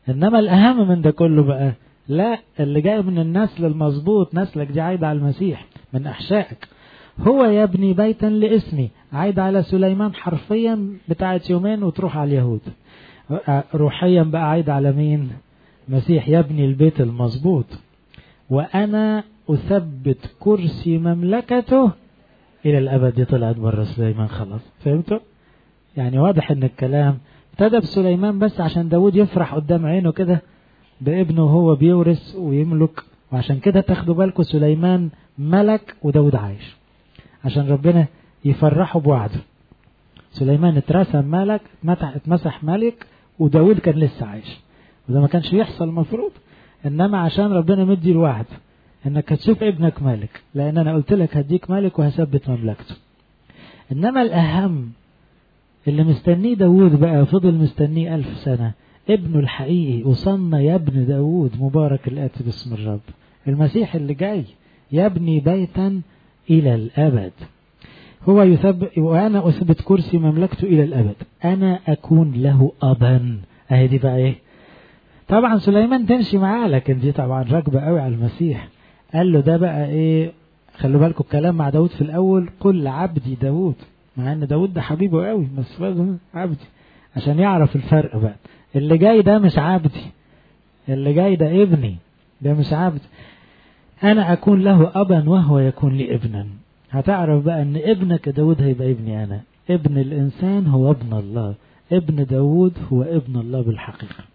إنما الأهم من ده كله بقى لا اللي جاي من النسل المظبوط نسلك دي عايدة على المسيح من أحشائك هو يبني بيتا لاسمي عايد على سليمان حرفيا بتاعت يومين وتروح على اليهود روحيا بقى عايد على مين مسيح يبني البيت المظبوط وأنا أثبت كرسي مملكته إلى الأبد دي طلعت بره سليمان خلاص فهمتوا يعني واضح ان الكلام ابتدى بسليمان بس عشان داود يفرح قدام عينه كده بابنه وهو بيورث ويملك وعشان كده تاخدوا بالكم سليمان ملك وداود عايش عشان ربنا يفرحوا بوعده سليمان اترسم ملك اتمسح ملك وداود كان لسه عايش وده ما كانش يحصل المفروض انما عشان ربنا مدي الوعد انك هتشوف ابنك ملك لان انا قلت لك هديك ملك وهثبت مملكته انما الاهم اللي مستنيه داود بقى فضل مستنيه ألف سنة ابنه الحقيقي وصلنا يا ابن داود مبارك الآتي باسم الرب المسيح اللي جاي يبني بيتا إلى الأبد هو يثبت وأنا أثبت كرسي مملكته إلى الأبد أنا أكون له أبا أهي دي بقى إيه طبعا سليمان تمشي معاه لكن دي طبعا راكبة قوي على المسيح قال له ده بقى إيه خلوا بالكم الكلام مع داود في الأول قل عبدي داود مع ان داود ده حبيبه قوي بس برضه عبدي عشان يعرف الفرق بقى اللي جاي ده مش عبدي اللي جاي ده ابني ده مش عبد انا اكون له ابا وهو يكون لي ابنا هتعرف بقى ان ابنك داود هيبقى ابني انا ابن الانسان هو ابن الله ابن داود هو ابن الله بالحقيقة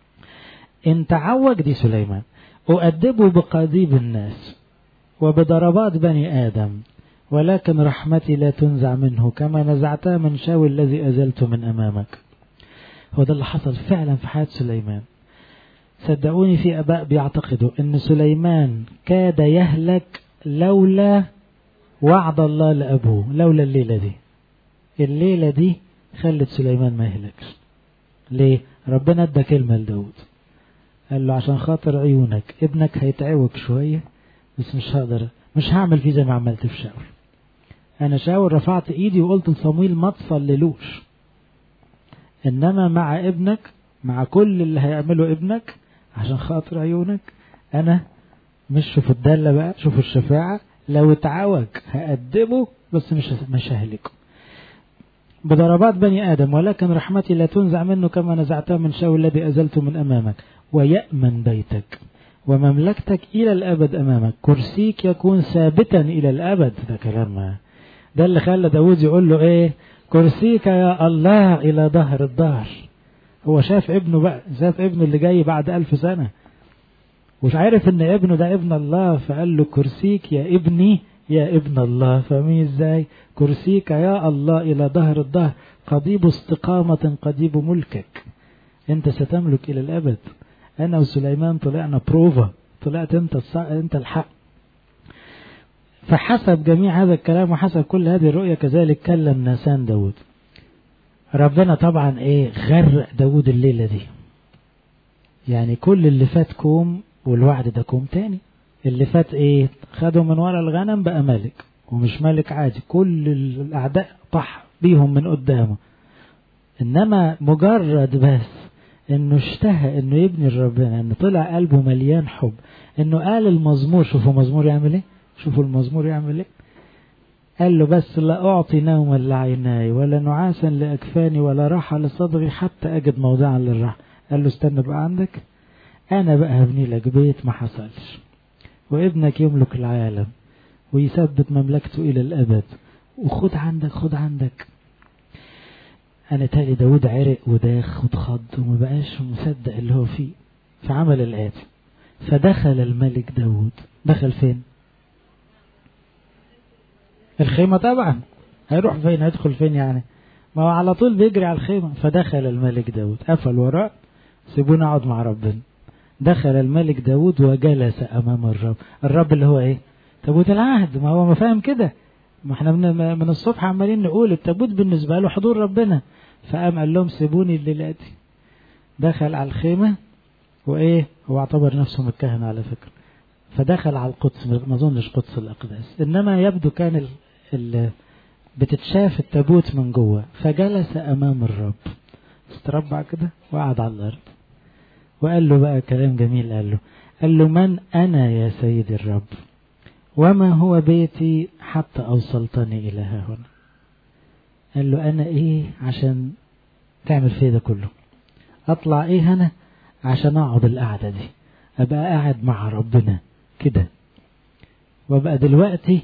ان تعوج دي سليمان أؤدبه بقضيب الناس وبضربات بني آدم ولكن رحمتي لا تنزع منه كما نزعتها من شاوي الذي أزلته من أمامك هو ده اللي حصل فعلا في حياة سليمان صدقوني في أباء بيعتقدوا أن سليمان كاد يهلك لولا وعد الله لأبوه لولا الليلة دي الليلة دي خلت سليمان ما يهلكش ليه ربنا ادى كلمة لداود قال له عشان خاطر عيونك ابنك هيتعوج شوية بس مش هقدر مش هعمل فيه زي ما عملت في شاول انا شاول رفعت ايدي وقلت لصمويل ما تصللوش انما مع ابنك مع كل اللي هيعمله ابنك عشان خاطر عيونك انا مش شوفوا الدالة بقى شوفوا الشفاعة لو اتعوج هأدبه بس مش مش ههلكه بضربات بني آدم ولكن رحمتي لا تنزع منه كما نزعتها من شاول الذي أزلته من أمامك ويأمن بيتك ومملكتك إلى الأبد أمامك كرسيك يكون ثابتا إلى الأبد ده كلام ما ده اللي خلى داود يقول له إيه كرسيك يا الله إلى ظهر الظهر هو شاف ابنه بقى شاف ابنه اللي جاي بعد ألف سنة ومش عارف ان ابنه ده ابن الله فقال له كرسيك يا ابني يا ابن الله فاهمين ازاي كرسيك يا الله الى ظهر الظهر قضيب استقامة قضيب ملكك انت ستملك الى الابد انا وسليمان طلعنا بروفا طلعت انت الصع... انت الحق فحسب جميع هذا الكلام وحسب كل هذه الرؤية كذلك كلم ناسان داود ربنا طبعا ايه غرق داود الليلة دي يعني كل اللي فات كوم والوعد ده كوم تاني اللي فات ايه خدوا من ورا الغنم بقى ملك ومش ملك عادي كل الاعداء طح بيهم من قدامه انما مجرد بس انه اشتهى انه يبني ربنا انه طلع قلبه مليان حب انه قال المزمور شوفوا مزمور يعمل ايه شوفوا المزمور يعمل ايه قال له بس لا أعطي نوما لعيناي ولا نعاسا لأكفاني ولا راحة لصدري حتى أجد موضعا للراحة قال له استنى بقى عندك أنا بقى هبني لك بيت ما حصلش وابنك يملك العالم ويثبت مملكته إلى الأبد وخد عندك خد عندك أنا تالي داود عرق وداخ واتخض وما بقاش مصدق اللي هو فيه فعمل الآتي فدخل الملك داود دخل فين الخيمة طبعا هيروح فين هيدخل فين يعني ما هو على طول بيجري على الخيمة فدخل الملك داود قفل وراه سيبونا اقعد مع ربنا دخل الملك داود وجلس امام الرب الرب اللي هو ايه تابوت العهد ما هو ما فاهم كده ما احنا من, من الصبح عمالين نقول التابوت بالنسبة له حضور ربنا فقام قال لهم سيبوني الليلة دي دخل على الخيمة وايه هو اعتبر نفسه متكهن على فكرة فدخل على القدس ما اظنش قدس الاقداس انما يبدو كان ال ال بتتشاف التابوت من جوه فجلس امام الرب استربع كده وقعد على الارض وقال له بقى كلام جميل قال له قال له من أنا يا سيدي الرب وما هو بيتي حتى أوصلتني إلى ها هنا قال له أنا إيه عشان تعمل فيه ده كله أطلع إيه أنا عشان أقعد القعدة دي أبقى قاعد مع ربنا كده وأبقى دلوقتي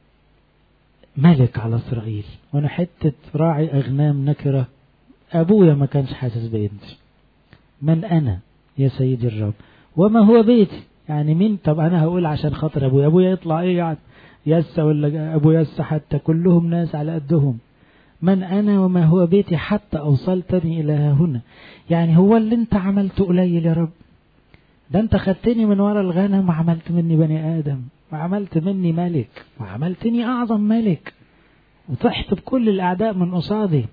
ملك على إسرائيل وأنا حتة راعي أغنام نكرة أبويا ما كانش حاسس بيدي من أنا يا سيدي الرب وما هو بيتي يعني مين طب أنا هقول عشان خاطر أبويا أبويا يطلع إيه يعني يسا ولا أبو يسا حتى كلهم ناس على قدهم من أنا وما هو بيتي حتى أوصلتني إلى هنا يعني هو اللي أنت عملته قليل يا رب ده أنت خدتني من ورا الغنم وعملت مني بني آدم وعملت مني ملك وعملتني أعظم ملك وطحت بكل الأعداء من قصادي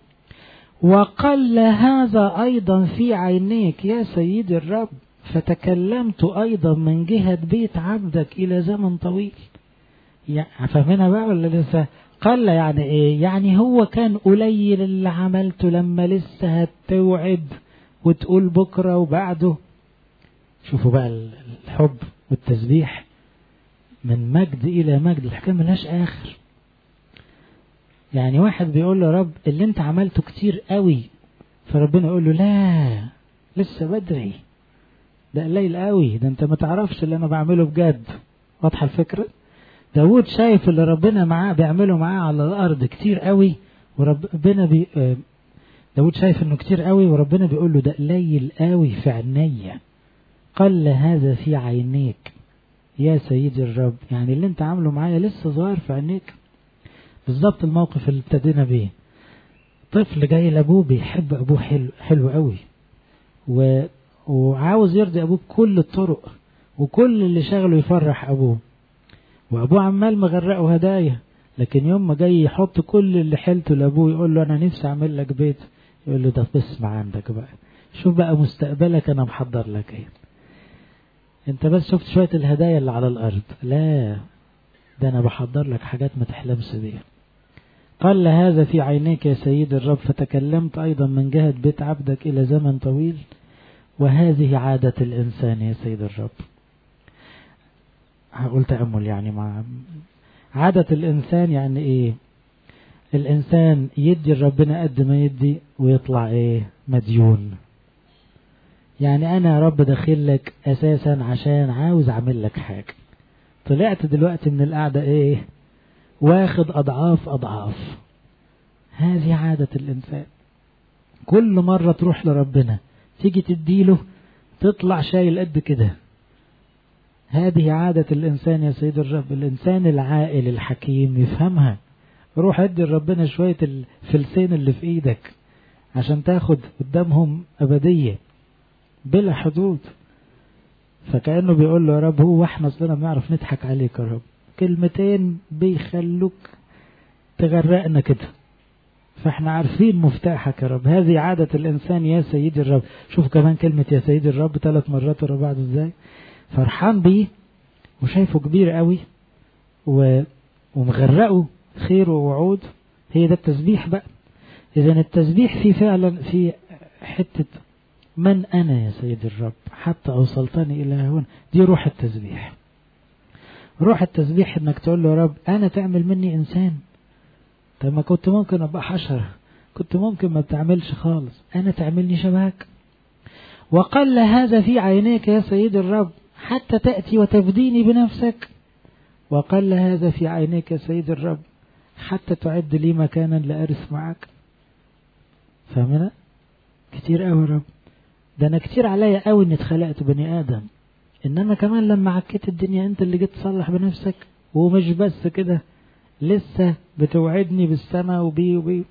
وقل هذا أيضا في عينيك يا سيدي الرب فتكلمت أيضا من جهة بيت عبدك إلى زمن طويل يعني فاهمينها بقى ولا لسه قل يعني ايه يعني هو كان قليل اللي عملته لما لسه هتوعد وتقول بكرة وبعده شوفوا بقى الحب والتسبيح من مجد إلى مجد الحكاية ملهاش آخر يعني واحد بيقول له رب اللي انت عملته كتير قوي فربنا يقول له لا لسه بدري ده قليل قوي ده انت ما تعرفش اللي انا بعمله بجد واضحه الفكره داود شايف اللي ربنا معاه بيعمله معاه على الارض كتير قوي وربنا بي داود شايف انه كتير قوي وربنا بيقول له ده قليل قوي في عينيا قل هذا في عينيك يا سيدي الرب يعني اللي انت عامله معايا لسه صغير في عينيك بالظبط الموقف اللي ابتدينا بيه طفل جاي لابوه بيحب ابوه حلو حلو قوي و... وعاوز يرضي ابوه بكل الطرق وكل اللي شغله يفرح ابوه وابوه عمال مغرقه هدايا لكن يوم ما جاي يحط كل اللي حيلته لابوه يقول له انا نفسي اعمل لك بيت يقول له ده بسمع عندك بقى شوف بقى مستقبلك انا محضر لك ايه انت بس شفت شويه الهدايا اللي على الارض لا ده انا بحضر لك حاجات ما تحلمش بيها قال هذا في عينيك يا سيد الرب فتكلمت ايضا من جهه بيت عبدك الى زمن طويل وهذه عاده الانسان يا سيد الرب هقول تأمل يعني مع عادة الإنسان يعني إيه الإنسان يدي ربنا قد ما يدي ويطلع إيه مديون يعني أنا يا رب داخل لك أساسا عشان عاوز أعمل لك حاجة طلعت دلوقتي من القعدة إيه واخد أضعاف أضعاف هذه عادة الإنسان كل مرة تروح لربنا تيجي تديله تطلع شايل قد كده هذه عادة الإنسان يا سيد الرب الإنسان العاقل الحكيم يفهمها روح ادي لربنا شوية الفلسين اللي في إيدك عشان تاخد قدامهم أبدية بلا حدود فكأنه بيقول له يا رب هو احنا اصلنا بنعرف نضحك عليك يا رب كلمتين بيخلوك تغرقنا كده فاحنا عارفين مفتاحك يا رب هذه عادة الإنسان يا سيدي الرب شوف كمان كلمة يا سيدي الرب ثلاث مرات ورا بعض ازاي فرحان بيه وشايفه كبير قوي و... ومغرقه خير ووعود هي ده التسبيح بقى إذا التسبيح في فعلا في حتة من أنا يا سيدي الرب حتى أوصلتني إلى هنا دي روح التسبيح روح التسبيح إنك تقول له يا رب أنا تعمل مني إنسان طب ما كنت ممكن أبقى حشرة كنت ممكن ما بتعملش خالص أنا تعملني شبهك وقل هذا في عينيك يا سيدي الرب حتى تأتي وتفديني بنفسك وقل هذا في عينيك يا سيد الرب حتى تعد لي مكانا لأرث معك فاهمنا كتير قوي رب ده انا كتير عليا قوي اني اتخلقت بني ادم انما كمان لما عكيت الدنيا انت اللي جيت تصلح بنفسك ومش بس كده لسه بتوعدني بالسماء وبي وبي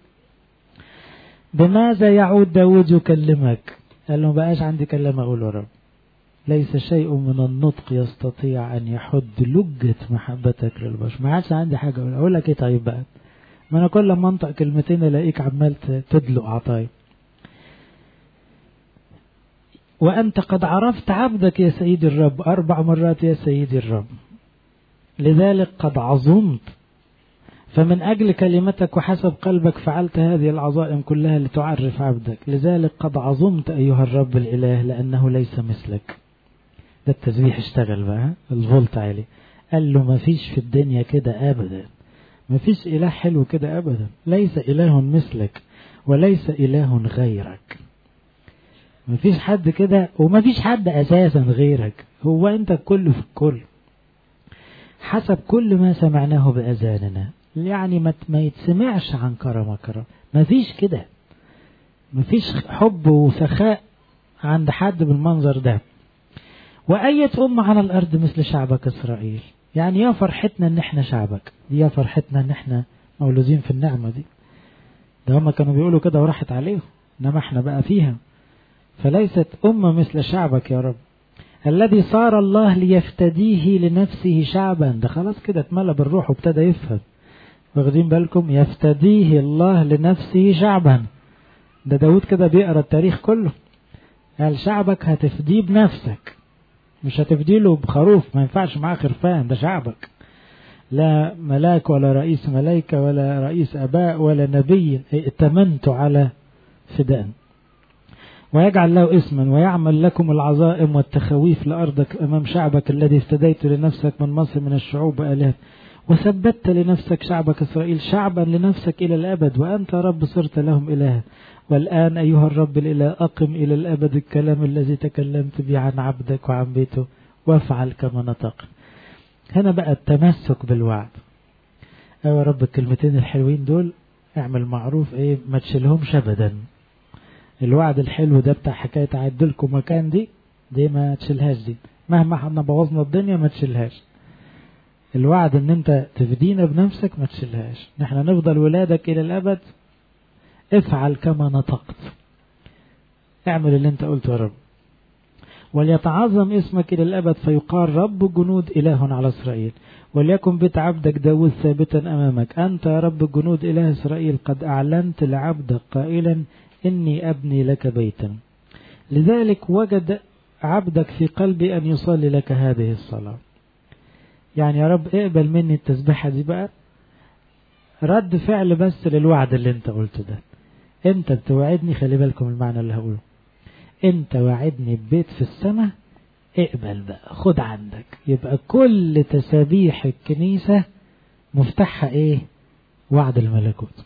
بماذا يعود داود يكلمك قال له بقاش عندي كلام اقوله يا رب ليس شيء من النطق يستطيع أن يحد لجة محبتك للبشر ما عادش عندي حاجة أقول, أقول لك إيه طيب بقى ما أنا كل ما أنطق كلمتين ألاقيك عمال تدلق عطاي وأنت قد عرفت عبدك يا سيدي الرب أربع مرات يا سيدي الرب لذلك قد عظمت فمن أجل كلمتك وحسب قلبك فعلت هذه العظائم كلها لتعرف عبدك لذلك قد عظمت أيها الرب الإله لأنه ليس مثلك ده التسبيح اشتغل بقى الفولت عالي قال له ما فيش في الدنيا كده أبدا ما فيش إله حلو كده أبدا ليس إله مثلك وليس إله غيرك ما فيش حد كده وما فيش حد أساسا غيرك هو أنت الكل في الكل حسب كل ما سمعناه بأذاننا يعني ما ما يتسمعش عن كرم كرم ما فيش كده ما فيش حب وسخاء عند حد بالمنظر ده وأية أمة على الأرض مثل شعبك إسرائيل يعني يا فرحتنا إن إحنا شعبك يا فرحتنا إن إحنا مولودين في النعمة دي ده هما كانوا بيقولوا كده وراحت عليهم إنما إحنا بقى فيها فليست أمة مثل شعبك يا رب الذي صار الله ليفتديه لنفسه شعبا ده خلاص كده اتملى بالروح وابتدى يفهم واخدين بالكم يفتديه الله لنفسه شعبا ده داود كده بيقرا التاريخ كله قال شعبك هتفديه بنفسك مش هتفديه له بخروف ما ينفعش معاه خرفان ده شعبك لا ملاك ولا رئيس ملائكة ولا رئيس أباء ولا نبي ائتمنت على فداء ويجعل له اسما ويعمل لكم العظائم والتخويف لأرضك أمام شعبك الذي افتديت لنفسك من مصر من الشعوب وآلهة وثبتت لنفسك شعبك إسرائيل شعبا لنفسك إلى الأبد وأنت رب صرت لهم إلها والآن أيها الرب الإله أقم إلى الأبد الكلام الذي تكلمت به عن عبدك وعن بيته وافعل كما نطق هنا بقى التمسك بالوعد أيوة يا رب الكلمتين الحلوين دول اعمل معروف ايه ما تشيلهمش ابدا الوعد الحلو ده بتاع حكاية أعدلكم مكان دي دي ما تشيلهاش دي مهما احنا بوظنا الدنيا ما تشيلهاش الوعد ان انت تفدينا بنفسك ما تشيلهاش نحن نفضل ولادك الى الابد افعل كما نطقت اعمل اللي انت قلته يا رب وليتعظم اسمك إلى الأبد فيقال رب جنود إله على إسرائيل وليكن بيت عبدك داود ثابتا أمامك أنت يا رب جنود إله إسرائيل قد أعلنت لعبدك قائلا إني أبني لك بيتا لذلك وجد عبدك في قلبي أن يصلي لك هذه الصلاة يعني يا رب اقبل مني التسبيحة دي بقى رد فعل بس للوعد اللي انت قلته ده انت بتوعدني خلي بالكم المعنى اللي هقوله انت وعدني ببيت في السماء اقبل بقى خد عندك يبقى كل تسابيح الكنيسة مفتاحها ايه وعد الملكوت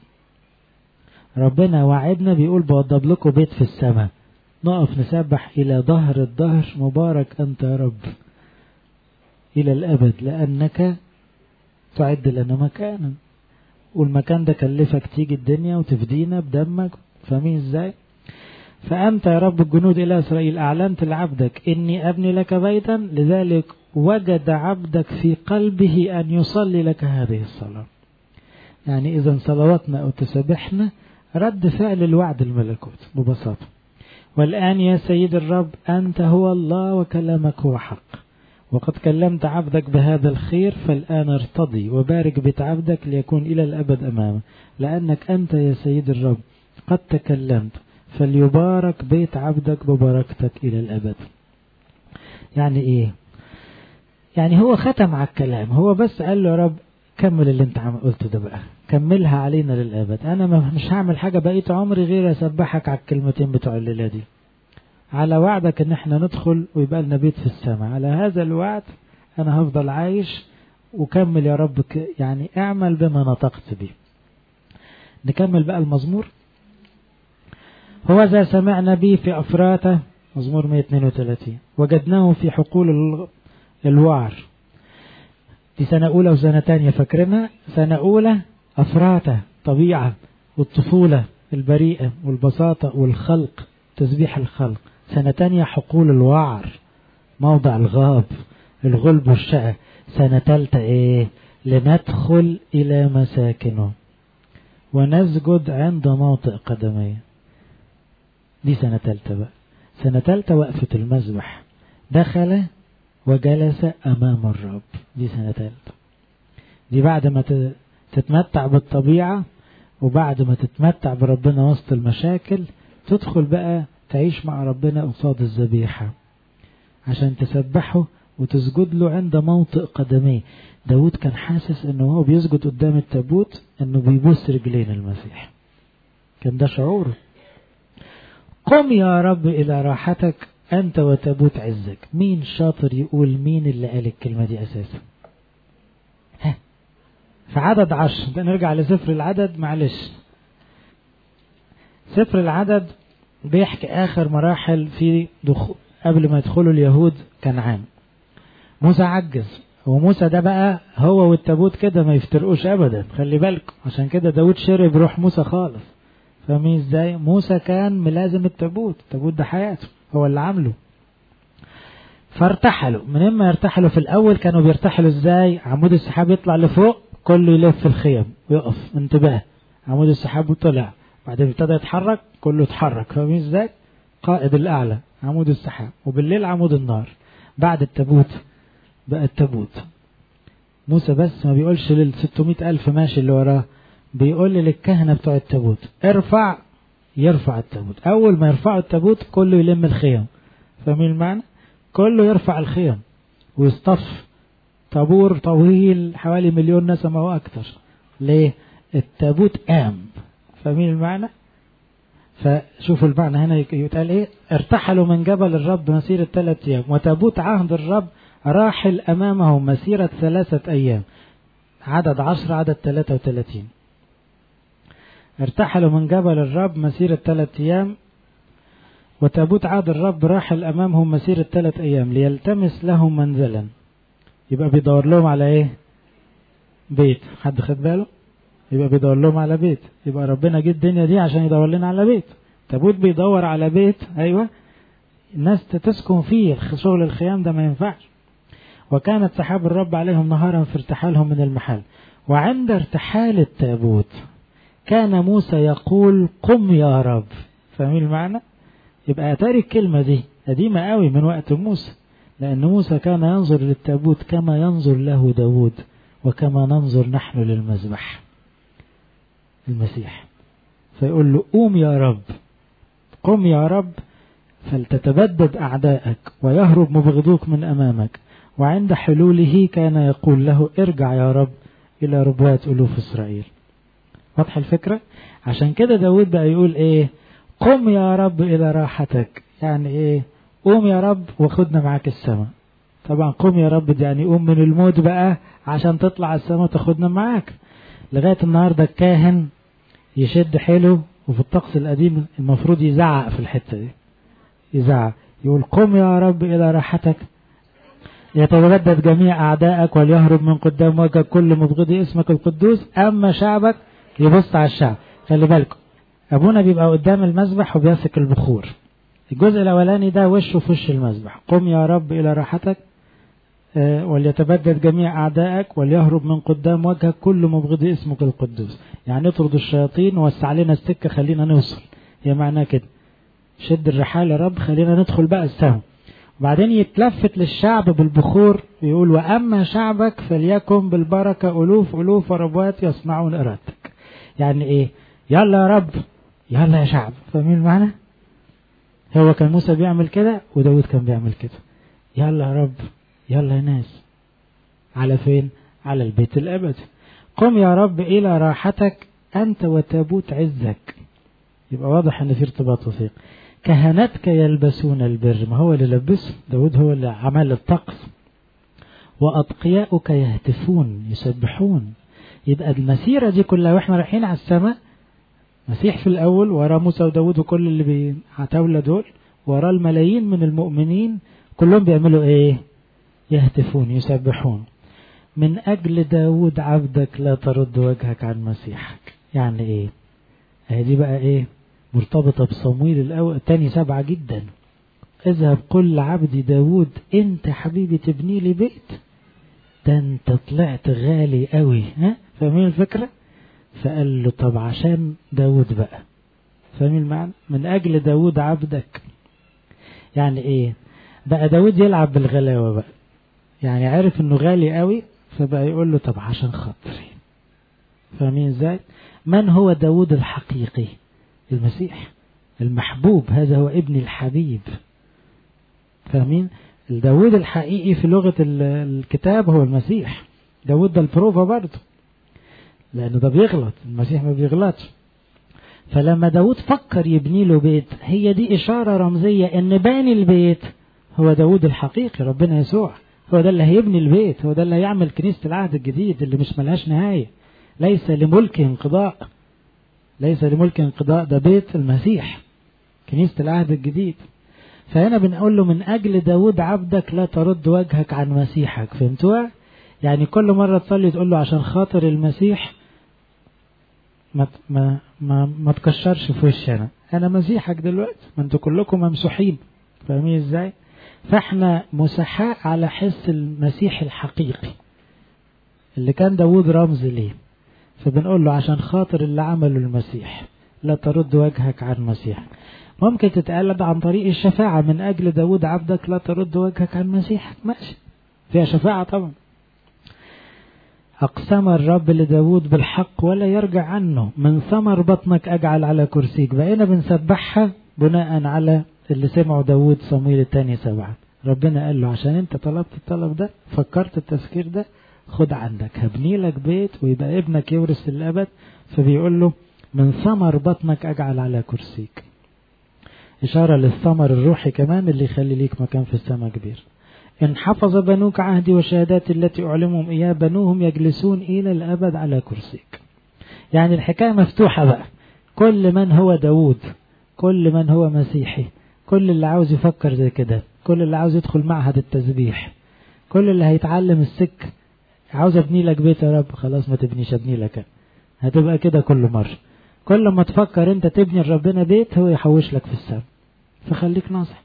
ربنا وعدنا بيقول بوضب لكم بيت في السماء نقف نسبح إلى ظهر الظهر مبارك أنت يا رب إلى الأبد لأنك تعد لنا مكانا والمكان ده كلفك تيجي الدنيا وتفدينا بدمك فاهمين ازاي فأنت يا رب الجنود إلى إسرائيل أعلنت لعبدك إني أبني لك بيتا لذلك وجد عبدك في قلبه أن يصلي لك هذه الصلاة يعني إذا صلواتنا أو تسبحنا رد فعل الوعد الملكوت ببساطة والآن يا سيد الرب أنت هو الله وكلامك هو حق وقد كلمت عبدك بهذا الخير فالآن ارتضي وبارك بيت عبدك ليكون إلى الأبد أمامه لأنك أنت يا سيد الرب قد تكلمت فليبارك بيت عبدك ببركتك إلى الأبد يعني إيه يعني هو ختم على الكلام هو بس قال له يا رب كمل اللي انت عم قلته ده بقى كملها علينا للأبد أنا مش هعمل حاجة بقيت عمري غير أسبحك على الكلمتين بتوع الليلة دي على وعدك ان احنا ندخل ويبقى لنا بيت في السماء على هذا الوعد انا هفضل عايش وكمل يا رب يعني اعمل بما نطقت به نكمل بقى المزمور هو ذا سمعنا به في أفراته مزمور 132 وجدناه في حقول الوعر دي سنة أولى وسنة تانية فاكرينها سنة أولى أفراته طبيعة والطفولة البريئة والبساطة والخلق تسبيح الخلق سنة تانية حقول الوعر موضع الغاب الغلب والشقة سنة تالتة ايه لندخل إلى مساكنه ونسجد عند موطئ قدميه دي سنة تالتة بقى سنة تالتة وقفة المذبح دخل وجلس أمام الرب دي سنة تالتة دي بعد ما تتمتع بالطبيعة وبعد ما تتمتع بربنا وسط المشاكل تدخل بقى تعيش مع ربنا قصاد الذبيحة عشان تسبحه وتسجد له عند موطئ قدميه داود كان حاسس انه هو بيسجد قدام التابوت انه بيبوس رجلين المسيح كان ده شعوره قم يا رب الى راحتك انت وتابوت عزك مين شاطر يقول مين اللي قال الكلمة دي اساسا ها في عدد عشر ده نرجع لسفر العدد معلش سفر العدد بيحكي آخر مراحل في دخول قبل ما يدخلوا اليهود كنعان موسى عجز وموسى ده بقى هو والتابوت كده ما يفترقوش ابدا خلي بالكم عشان كده داود شرب روح موسى خالص فاهمين ازاي موسى كان ملازم التابوت التابوت ده حياته هو اللي عامله فارتحلوا من اما يرتحلوا في الاول كانوا بيرتحلوا ازاي عمود السحاب يطلع لفوق كله يلف الخيم ويقف انتباه عمود السحاب طلع بعدين ابتدى يتحرك كله اتحرك فاهمين ازاي قائد الاعلى عمود السحاب وبالليل عمود النار بعد التابوت بقى التابوت موسى بس ما بيقولش لل 600 ألف ماشي اللي وراه بيقول للكهنة بتوع التابوت ارفع يرفع التابوت أول ما يرفعوا التابوت كله يلم الخيم فاهمين المعنى؟ كله يرفع الخيم ويصطف طابور طويل حوالي مليون نسمة وأكثر ليه؟ التابوت قام فاهمين المعنى؟ فشوفوا المعنى هنا يتقال ايه ارتحلوا من جبل الرب مسيرة ثلاثة أيام وتابوت عهد الرب راحل أمامهم مسيرة ثلاثة أيام عدد عشر عدد ثلاثة وثلاثين ارتحلوا من جبل الرب مسيرة ثلاثة أيام وتابوت عهد الرب راحل أمامهم مسيرة ثلاثة أيام ليلتمس لهم منزلا يبقى بيدور لهم على إيه بيت حد خد باله يبقى بيدور لهم على بيت يبقى ربنا جه الدنيا دي عشان يدور لنا على بيت تابوت بيدور على بيت أيوة الناس تسكن فيه شغل الخيام ده ما ينفعش وكانت سحاب الرب عليهم نهارا في ارتحالهم من المحل وعند ارتحال التابوت كان موسى يقول قم يا رب فاهمين المعنى يبقى اتاري الكلمة دي قديمة قوي من وقت موسى لأن موسى كان ينظر للتابوت كما ينظر له داود وكما ننظر نحن للمذبح المسيح فيقول له قوم يا رب قم يا رب فلتتبدد أعدائك ويهرب مبغضوك من أمامك وعند حلوله كان يقول له ارجع يا رب إلى ربوات ألوف إسرائيل واضحة الفكرة عشان كده داود بقى يقول ايه قم يا رب إلى راحتك يعني ايه قوم يا رب وخدنا معاك السماء طبعا قوم يا رب يعني قوم من الموت بقى عشان تطلع السماء تاخدنا معاك لغاية النهاردة الكاهن يشد حيله وفي الطقس القديم المفروض يزعق في الحتة دي يزعق يقول قم يا رب إلى راحتك يتبدد جميع أعدائك وليهرب من قدام وجهك كل مبغضي اسمك القدوس أما شعبك يبص على الشعب خلي بالكم أبونا بيبقى قدام المذبح وبيمسك البخور الجزء الأولاني ده وشه في وش المذبح قم يا رب إلى راحتك آه وليتبدد جميع أعدائك وليهرب من قدام وجهك كل مبغضي اسمك القدوس يعني اطرد الشياطين ووسع لنا السكة خلينا نوصل هي معناه كده شد الرحال يا رب خلينا ندخل بقى السهم وبعدين يتلفت للشعب بالبخور يقول وأما شعبك فليكن بالبركة ألوف ألوف وربوات يصنعون إرادتك يعني إيه يلا يا رب يلا يا شعب فاهمين المعنى هو كان موسى بيعمل كده وداود كان بيعمل كده يلا يا رب يلا يا ناس على فين على البيت الأبدي قم يا رب إلى راحتك أنت وتابوت عزك يبقى واضح أن في ارتباط وثيق كهنتك يلبسون البر ما هو اللي لبسه داود هو اللي عمل الطقس وأتقياؤك يهتفون يسبحون يبقى المسيرة دي كلها واحنا رايحين على السماء مسيح في الأول ورا موسى وداود وكل اللي بيعتولى دول ورا الملايين من المؤمنين كلهم بيعملوا ايه يهتفون يسبحون من أجل داود عبدك لا ترد وجهك عن مسيحك يعني ايه هي دي بقى ايه مرتبطة بصمويل الأول الثاني سبعة جدا اذهب قل لعبدي داود انت حبيبي تبني لي بيت ده انت طلعت غالي قوي ها فاهمين الفكرة فقال له طب عشان داود بقى فاهمين المعنى من اجل داود عبدك يعني ايه بقى داود يلعب بالغلاوة بقى يعني عارف انه غالي قوي فبقى يقول له طب عشان خاطري فاهمين ازاي من هو داود الحقيقي المسيح المحبوب هذا هو ابن الحبيب فاهمين داود الحقيقي في لغة الكتاب هو المسيح داود ده البروفا برضه لأنه ده بيغلط المسيح ما بيغلطش فلما داود فكر يبني له بيت هي دي إشارة رمزية إن باني البيت هو داود الحقيقي ربنا يسوع هو ده اللي هيبني البيت هو ده اللي هيعمل كنيسة العهد الجديد اللي مش ملهاش نهاية ليس لملك انقضاء ليس لملك انقضاء ده بيت المسيح كنيسة العهد الجديد فهنا بنقول له من أجل داود عبدك لا ترد وجهك عن مسيحك فهمتوا يعني كل مرة تصلي تقول له عشان خاطر المسيح ما ما ما, ما تكشرش في وشي انا انا مسيحك دلوقتي ما انتوا كلكم ممسوحين فاهمين ازاي فاحنا مسحاء على حس المسيح الحقيقي اللي كان داود رمز ليه فبنقول له عشان خاطر اللي عمله المسيح لا ترد وجهك عن مسيح ممكن تتقلب عن طريق الشفاعة من أجل داود عبدك لا ترد وجهك عن مسيحك ماشي فيها شفاعة طبعا أقسم الرب لداود بالحق ولا يرجع عنه من ثمر بطنك أجعل على كرسيك بقينا بنسبحها بناء على اللي سمعه داود صمويل الثاني سبعة ربنا قال له عشان انت طلبت الطلب ده فكرت التفكير ده خد عندك هبني لك بيت ويبقى ابنك يورث الأبد فبيقول له من ثمر بطنك أجعل على كرسيك إشارة للثمر الروحي كمان اللي يخلي ليك مكان في السماء كبير إن حفظ بنوك عهدي وشهاداتي التي أعلمهم إياه بنوهم يجلسون إلى الأبد على كرسيك يعني الحكاية مفتوحة بقى كل من هو داود كل من هو مسيحي كل اللي عاوز يفكر زي كده كل اللي عاوز يدخل معهد التسبيح كل اللي هيتعلم السك عاوز ابني لك بيت يا رب خلاص ما تبنيش ابني لك هتبقى كده كل مرة كل ما تفكر انت تبني لربنا بيت هو يحوش لك في السماء فخليك ناصح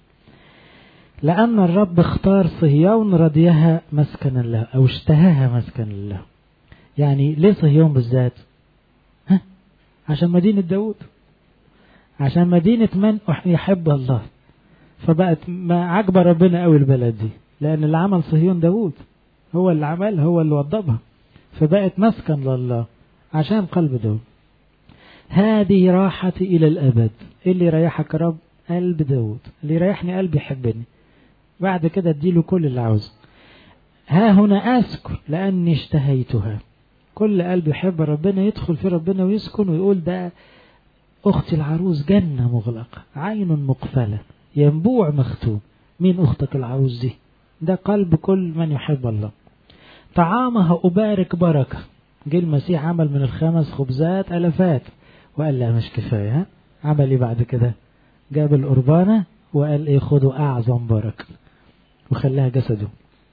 لأن الرب اختار صهيون رضيها مسكنا له أو اشتهاها مسكنا له يعني ليه صهيون بالذات ها عشان مدينة داود عشان مدينة من يحب الله فبقت ما عجب ربنا قوي البلد دي لأن اللي عمل صهيون داود هو اللي عمل هو اللي وضبها فبقت مسكن لله عشان قلب داود هذه راحتي إلى الأبد إيه اللي يريحك رب قلب داود اللي يريحني قلبي يحبني بعد كده اديله كل اللي عاوزه ها هنا أسكن لأني اشتهيتها كل قلب يحب ربنا يدخل في ربنا ويسكن ويقول ده أختي العروس جنة مغلقة عين مقفلة ينبوع مختوم مين أختك العروس دي ده قلب كل من يحب الله طعامها أبارك بركة جه المسيح عمل من الخمس خبزات ألفات وقال لا مش كفاية ها عمل ايه بعد كده جاب القربانة وقال ايه خدوا أعظم بركة وخلاها جسده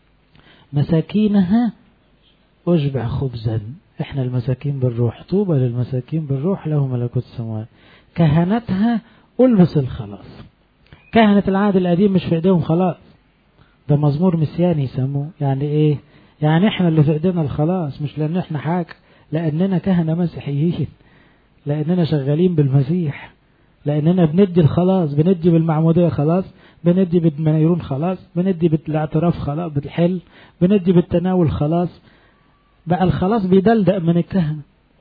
مساكينها أشبع خبزا احنا المساكين بالروح طوبى للمساكين بالروح له ملكوت السماوات كهنتها ألبس الخلاص كهنة العهد القديم مش في ايديهم خلاص ده مزمور مسياني يسموه يعني ايه يعني احنا اللي في ايدينا الخلاص مش لان احنا حاجة لاننا كهنة مسيحيين لاننا شغالين بالمسيح لاننا بندي الخلاص بندي بالمعمودية خلاص بندي بالمنيرون خلاص بندي بالاعتراف خلاص بالحل بندي بالتناول خلاص بقى الخلاص بيدلدق من الكهنة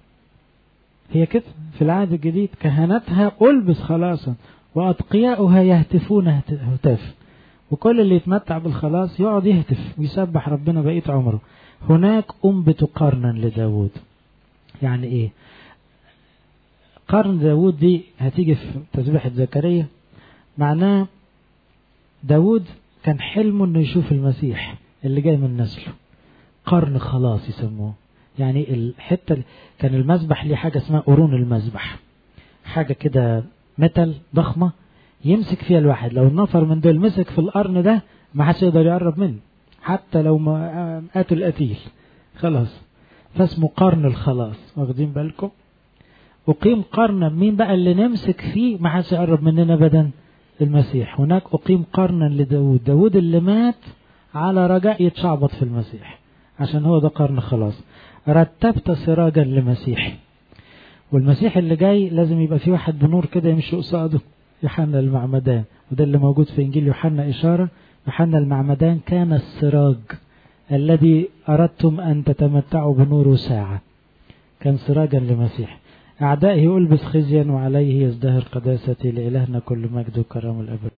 هي كده في العهد الجديد كهنتها ألبس خلاصا وأتقياؤها يهتفون هتاف وكل اللي يتمتع بالخلاص يقعد يهتف ويسبح ربنا بقية عمره هناك أنبت قرنا لداود يعني إيه قرن داود دي هتيجي في تسبيحة زكريا معناه داود كان حلمه انه يشوف المسيح اللي جاي من نسله قرن خلاص يسموه يعني الحتة كان المذبح ليه حاجة اسمها قرون المذبح حاجة كده متل ضخمة يمسك فيها الواحد لو النفر من دول مسك في القرن ده ما حدش يقدر يقرب منه حتى لو ما قاتل قتيل خلاص فاسمه قرن الخلاص واخدين بالكم أقيم قرنا مين بقى اللي نمسك فيه ما حدش يقرب مننا أبدا المسيح هناك أقيم قرنا لداود داود اللي مات على رجاء يتشعبط في المسيح عشان هو ده قرن خلاص رتبت سراجا لمسيحي والمسيح اللي جاي لازم يبقى في واحد بنور كده يمشي قصاده يوحنا المعمدان وده اللي موجود في إنجيل يوحنا إشارة يوحنا المعمدان كان السراج الذي أردتم أن تتمتعوا بنوره ساعة كان سراجا لمسيح أعدائه ألبس خزيا وعليه يزدهر قداستي لإلهنا كل مجد وكرم الأبد